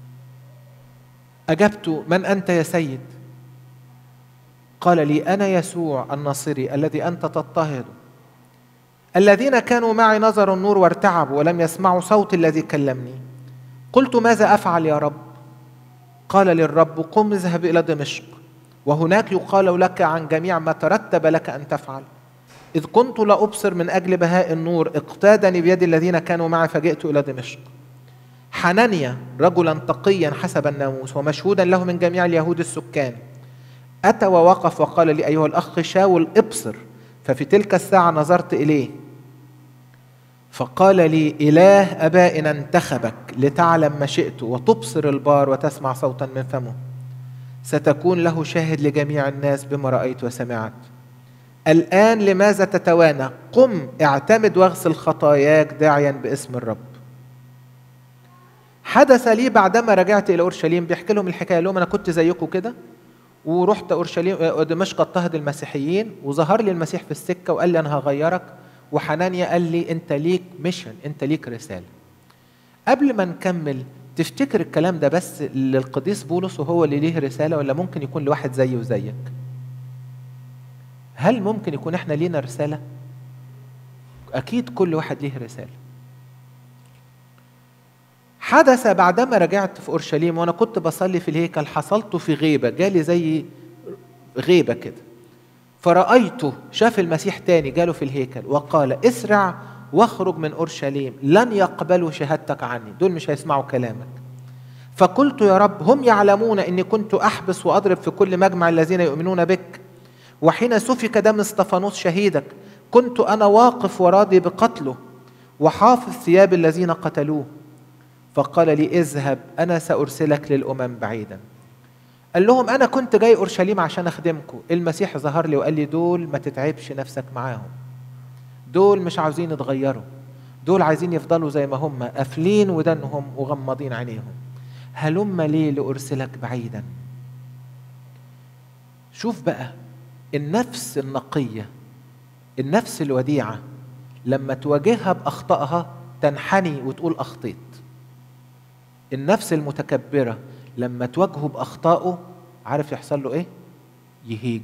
Speaker 1: اجبت من انت يا سيد قال لي انا يسوع الناصري الذي انت تضطهد الذين كانوا معي نظروا النور وارتعبوا ولم يسمعوا صوت الذي كلمني قلت ماذا افعل يا رب قال للرب قم اذهب الى دمشق وهناك يقال لك عن جميع ما ترتب لك ان تفعل إذ كنت لا أبصر من أجل بهاء النور اقتادني بيد الذين كانوا معي فجئت إلى دمشق حنانيا رجلا تقيا حسب الناموس ومشهودا له من جميع اليهود السكان أتى ووقف وقال لي أيها الأخ شاول ابصر ففي تلك الساعة نظرت إليه فقال لي إله أبائنا انتخبك لتعلم ما شئت وتبصر البار وتسمع صوتا من فمه ستكون له شاهد لجميع الناس بما رأيت وسمعت الآن لماذا تتوانى قم اعتمد واغسل خطاياك داعيا باسم الرب حدث لي بعدما رجعت إلى أورشليم بيحكي لهم الحكاية لهم أنا كنت زيكم كده ورحت أورشليم دمشق اضطهد المسيحيين وظهر لي المسيح في السكة وقال لي أنا هغيرك وحنانيا قال لي أنت ليك ميشن أنت ليك رسالة قبل ما نكمل تفتكر الكلام ده بس للقديس بولس وهو اللي ليه رسالة ولا ممكن يكون لواحد زيي وزيك؟ هل ممكن يكون احنا لينا رسالة؟ أكيد كل واحد ليه رسالة. حدث بعدما رجعت في أورشليم وأنا كنت بصلي في الهيكل حصلت في غيبة جالي زي غيبة كده فرأيته شاف المسيح تاني جاله في الهيكل وقال اسرع واخرج من أورشليم لن يقبلوا شهادتك عني دول مش هيسمعوا كلامك فقلت يا رب هم يعلمون أني كنت أحبس وأضرب في كل مجمع الذين يؤمنون بك وحين سفك دم استفانوس شهيدك كنت انا واقف وراضي بقتله وحافظ ثياب الذين قتلوه فقال لي اذهب انا سارسلك للامم بعيدا قال لهم انا كنت جاي اورشليم عشان اخدمكم المسيح ظهر لي وقال لي دول ما تتعبش نفسك معاهم دول مش عاوزين يتغيروا دول عايزين يفضلوا زي ما هم قافلين ودانهم وغمضين عينيهم هلم لي لارسلك بعيدا شوف بقى النفس النقية النفس الوديعة لما تواجهها بأخطائها تنحني وتقول أخطيت النفس المتكبرة لما تواجهه بأخطائه عارف يحصل له إيه؟ يهيج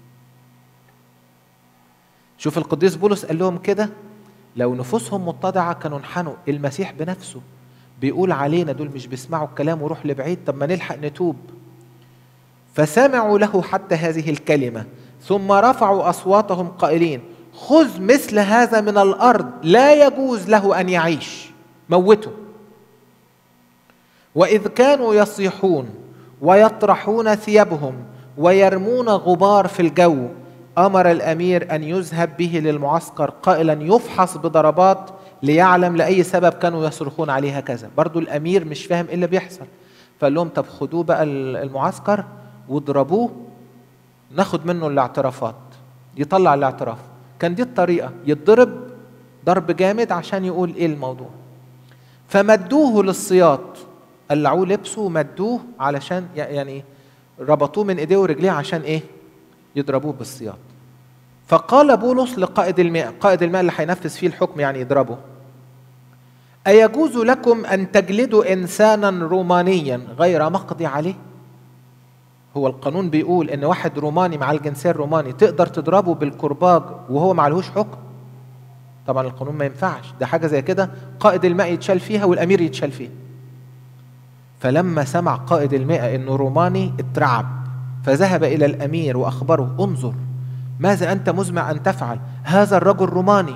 Speaker 1: شوف القديس بولس قال لهم كده لو نفوسهم متضعة كانوا انحنوا المسيح بنفسه بيقول علينا دول مش بيسمعوا الكلام وروح لبعيد طب ما نلحق نتوب فسمعوا له حتى هذه الكلمة ثم رفعوا اصواتهم قائلين خذ مثل هذا من الارض لا يجوز له ان يعيش موته واذ كانوا يصيحون ويطرحون ثيابهم ويرمون غبار في الجو امر الامير ان يذهب به للمعسكر قائلا يفحص بضربات ليعلم لاي سبب كانوا يصرخون عليه هكذا برضو الامير مش فاهم ايه اللي بيحصل فقال لهم طب خدوه بقى المعسكر واضربوه ناخد منه الاعترافات يطلع الاعتراف كان دي الطريقه يتضرب ضرب جامد عشان يقول ايه الموضوع فمدوه للسياط قلعوه لبسه ومدوه علشان يعني ربطوه من ايديه ورجليه عشان ايه يضربوه بالسياط فقال بولس لقائد الماء قائد الماء اللي هينفذ فيه الحكم يعني يضربه أيجوز لكم أن تجلدوا إنسانا رومانيا غير مقضي عليه هو القانون بيقول ان واحد روماني مع الجنسيه الروماني تقدر تضربه بالكرباج وهو معلهوش حكم طبعا القانون ما ينفعش ده حاجه زي كده قائد الماء يتشال فيها والامير يتشال فيها فلما سمع قائد الماء انه روماني اترعب فذهب الى الامير واخبره انظر ماذا انت مزمع ان تفعل هذا الرجل روماني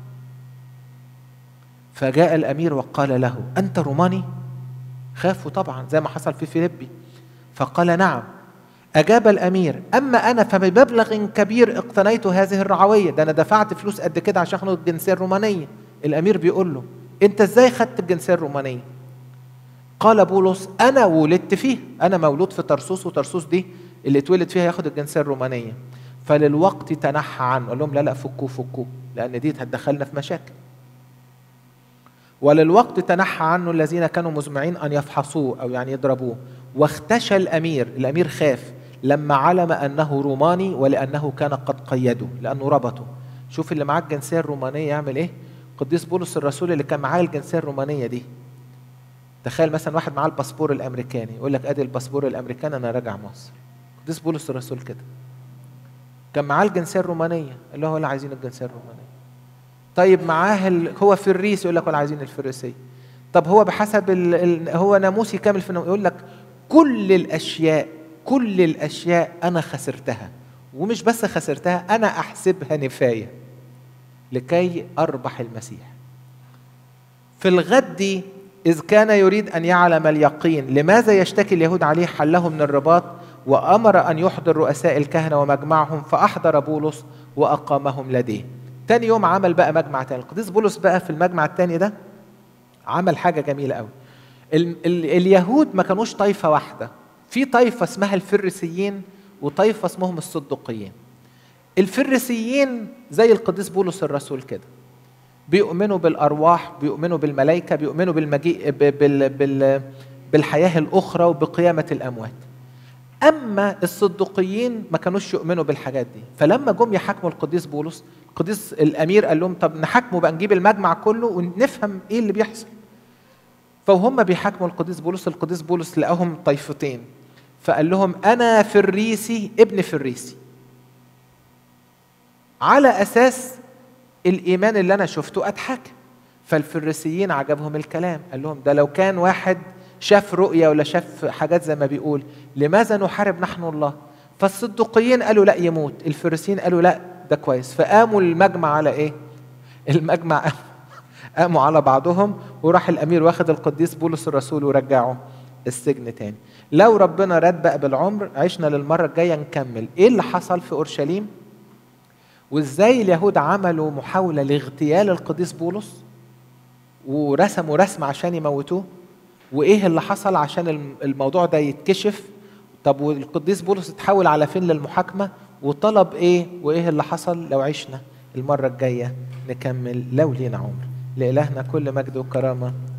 Speaker 1: فجاء الامير وقال له انت روماني خافوا طبعا زي ما حصل في فيليبي فقال نعم أجاب الأمير أما أنا فبمبلغ كبير اقتنيت هذه الرعوية ده أنا دفعت فلوس قد كده عشان أخد الجنسية الرومانية الأمير بيقول له أنت إزاي خدت الجنسية الرومانية قال بولس أنا ولدت فيه أنا مولود في طرسوس وطرسوس دي اللي اتولد فيها ياخد الجنسية الرومانية فللوقت تنحى عنه قال لهم لا لا فكوه فكوه لأن دي هتدخلنا في مشاكل وللوقت تنحى عنه الذين كانوا مزمعين أن يفحصوه أو يعني يضربوه واختشى الأمير الأمير خاف لما علم أنه روماني ولأنه كان قد قيده لأنه ربطه شوف اللي معاه الجنسية الرومانية يعمل إيه قديس بولس الرسول اللي كان معاه الجنسية الرومانية دي تخيل مثلا واحد معاه الباسبور الأمريكاني يقول لك أدي الباسبور الأمريكاني أنا راجع مصر قديس بولس الرسول كده كان معاه الجنسية الرومانية اللي هو اللي عايزين الجنسية الرومانية طيب معاه ال... هو فريس يقول لك ولا عايزين الفريسية طب هو بحسب ال... ال... هو ناموسي كامل في يقول لك كل الاشياء كل الاشياء انا خسرتها ومش بس خسرتها انا احسبها نفايه لكي اربح المسيح في الغد اذ كان يريد ان يعلم اليقين لماذا يشتكي اليهود عليه حله من الرباط وامر ان يحضر رؤساء الكهنه ومجمعهم فاحضر بولس واقامهم لديه تاني يوم عمل بقى مجمع تاني القديس بولس بقى في المجمع التاني ده عمل حاجه جميله قوي ال ال اليهود ما كانوش طائفة واحدة في طائفة اسمها الفريسيين وطائفة اسمهم الصدقيين الفريسيين زي القديس بولس الرسول كده بيؤمنوا بالأرواح بيؤمنوا بالملائكة بيؤمنوا بالمجيء بال بال بالحياة الأخرى وبقيامة الأموات أما الصدقيين ما كانوش يؤمنوا بالحاجات دي فلما جم يحاكموا القديس بولس القديس الأمير قال لهم طب نحاكمه بقى نجيب المجمع كله ونفهم إيه اللي بيحصل فهم بيحاكموا القديس بولس القديس بولس لقاهم طائفتين فقال لهم انا فريسي ابن فريسي على اساس الايمان اللي انا شفته اتحاكم فالفريسيين عجبهم الكلام قال لهم ده لو كان واحد شاف رؤية ولا شاف حاجات زي ما بيقول لماذا نحارب نحن الله فالصدقيين قالوا لا يموت الفريسيين قالوا لا ده كويس فقاموا المجمع على ايه المجمع قاموا على بعضهم وراح الامير واخد القديس بولس الرسول ورجعه السجن تاني لو ربنا راد بقى بالعمر عشنا للمره الجايه نكمل ايه اللي حصل في اورشليم وازاي اليهود عملوا محاوله لاغتيال القديس بولس ورسموا رسم عشان يموتوه وايه اللي حصل عشان الموضوع ده يتكشف طب والقديس بولس اتحول على فين للمحاكمه وطلب ايه وايه اللي حصل لو عشنا المره الجايه نكمل لو لينا عمر لإلهنا كل مجد وكرامة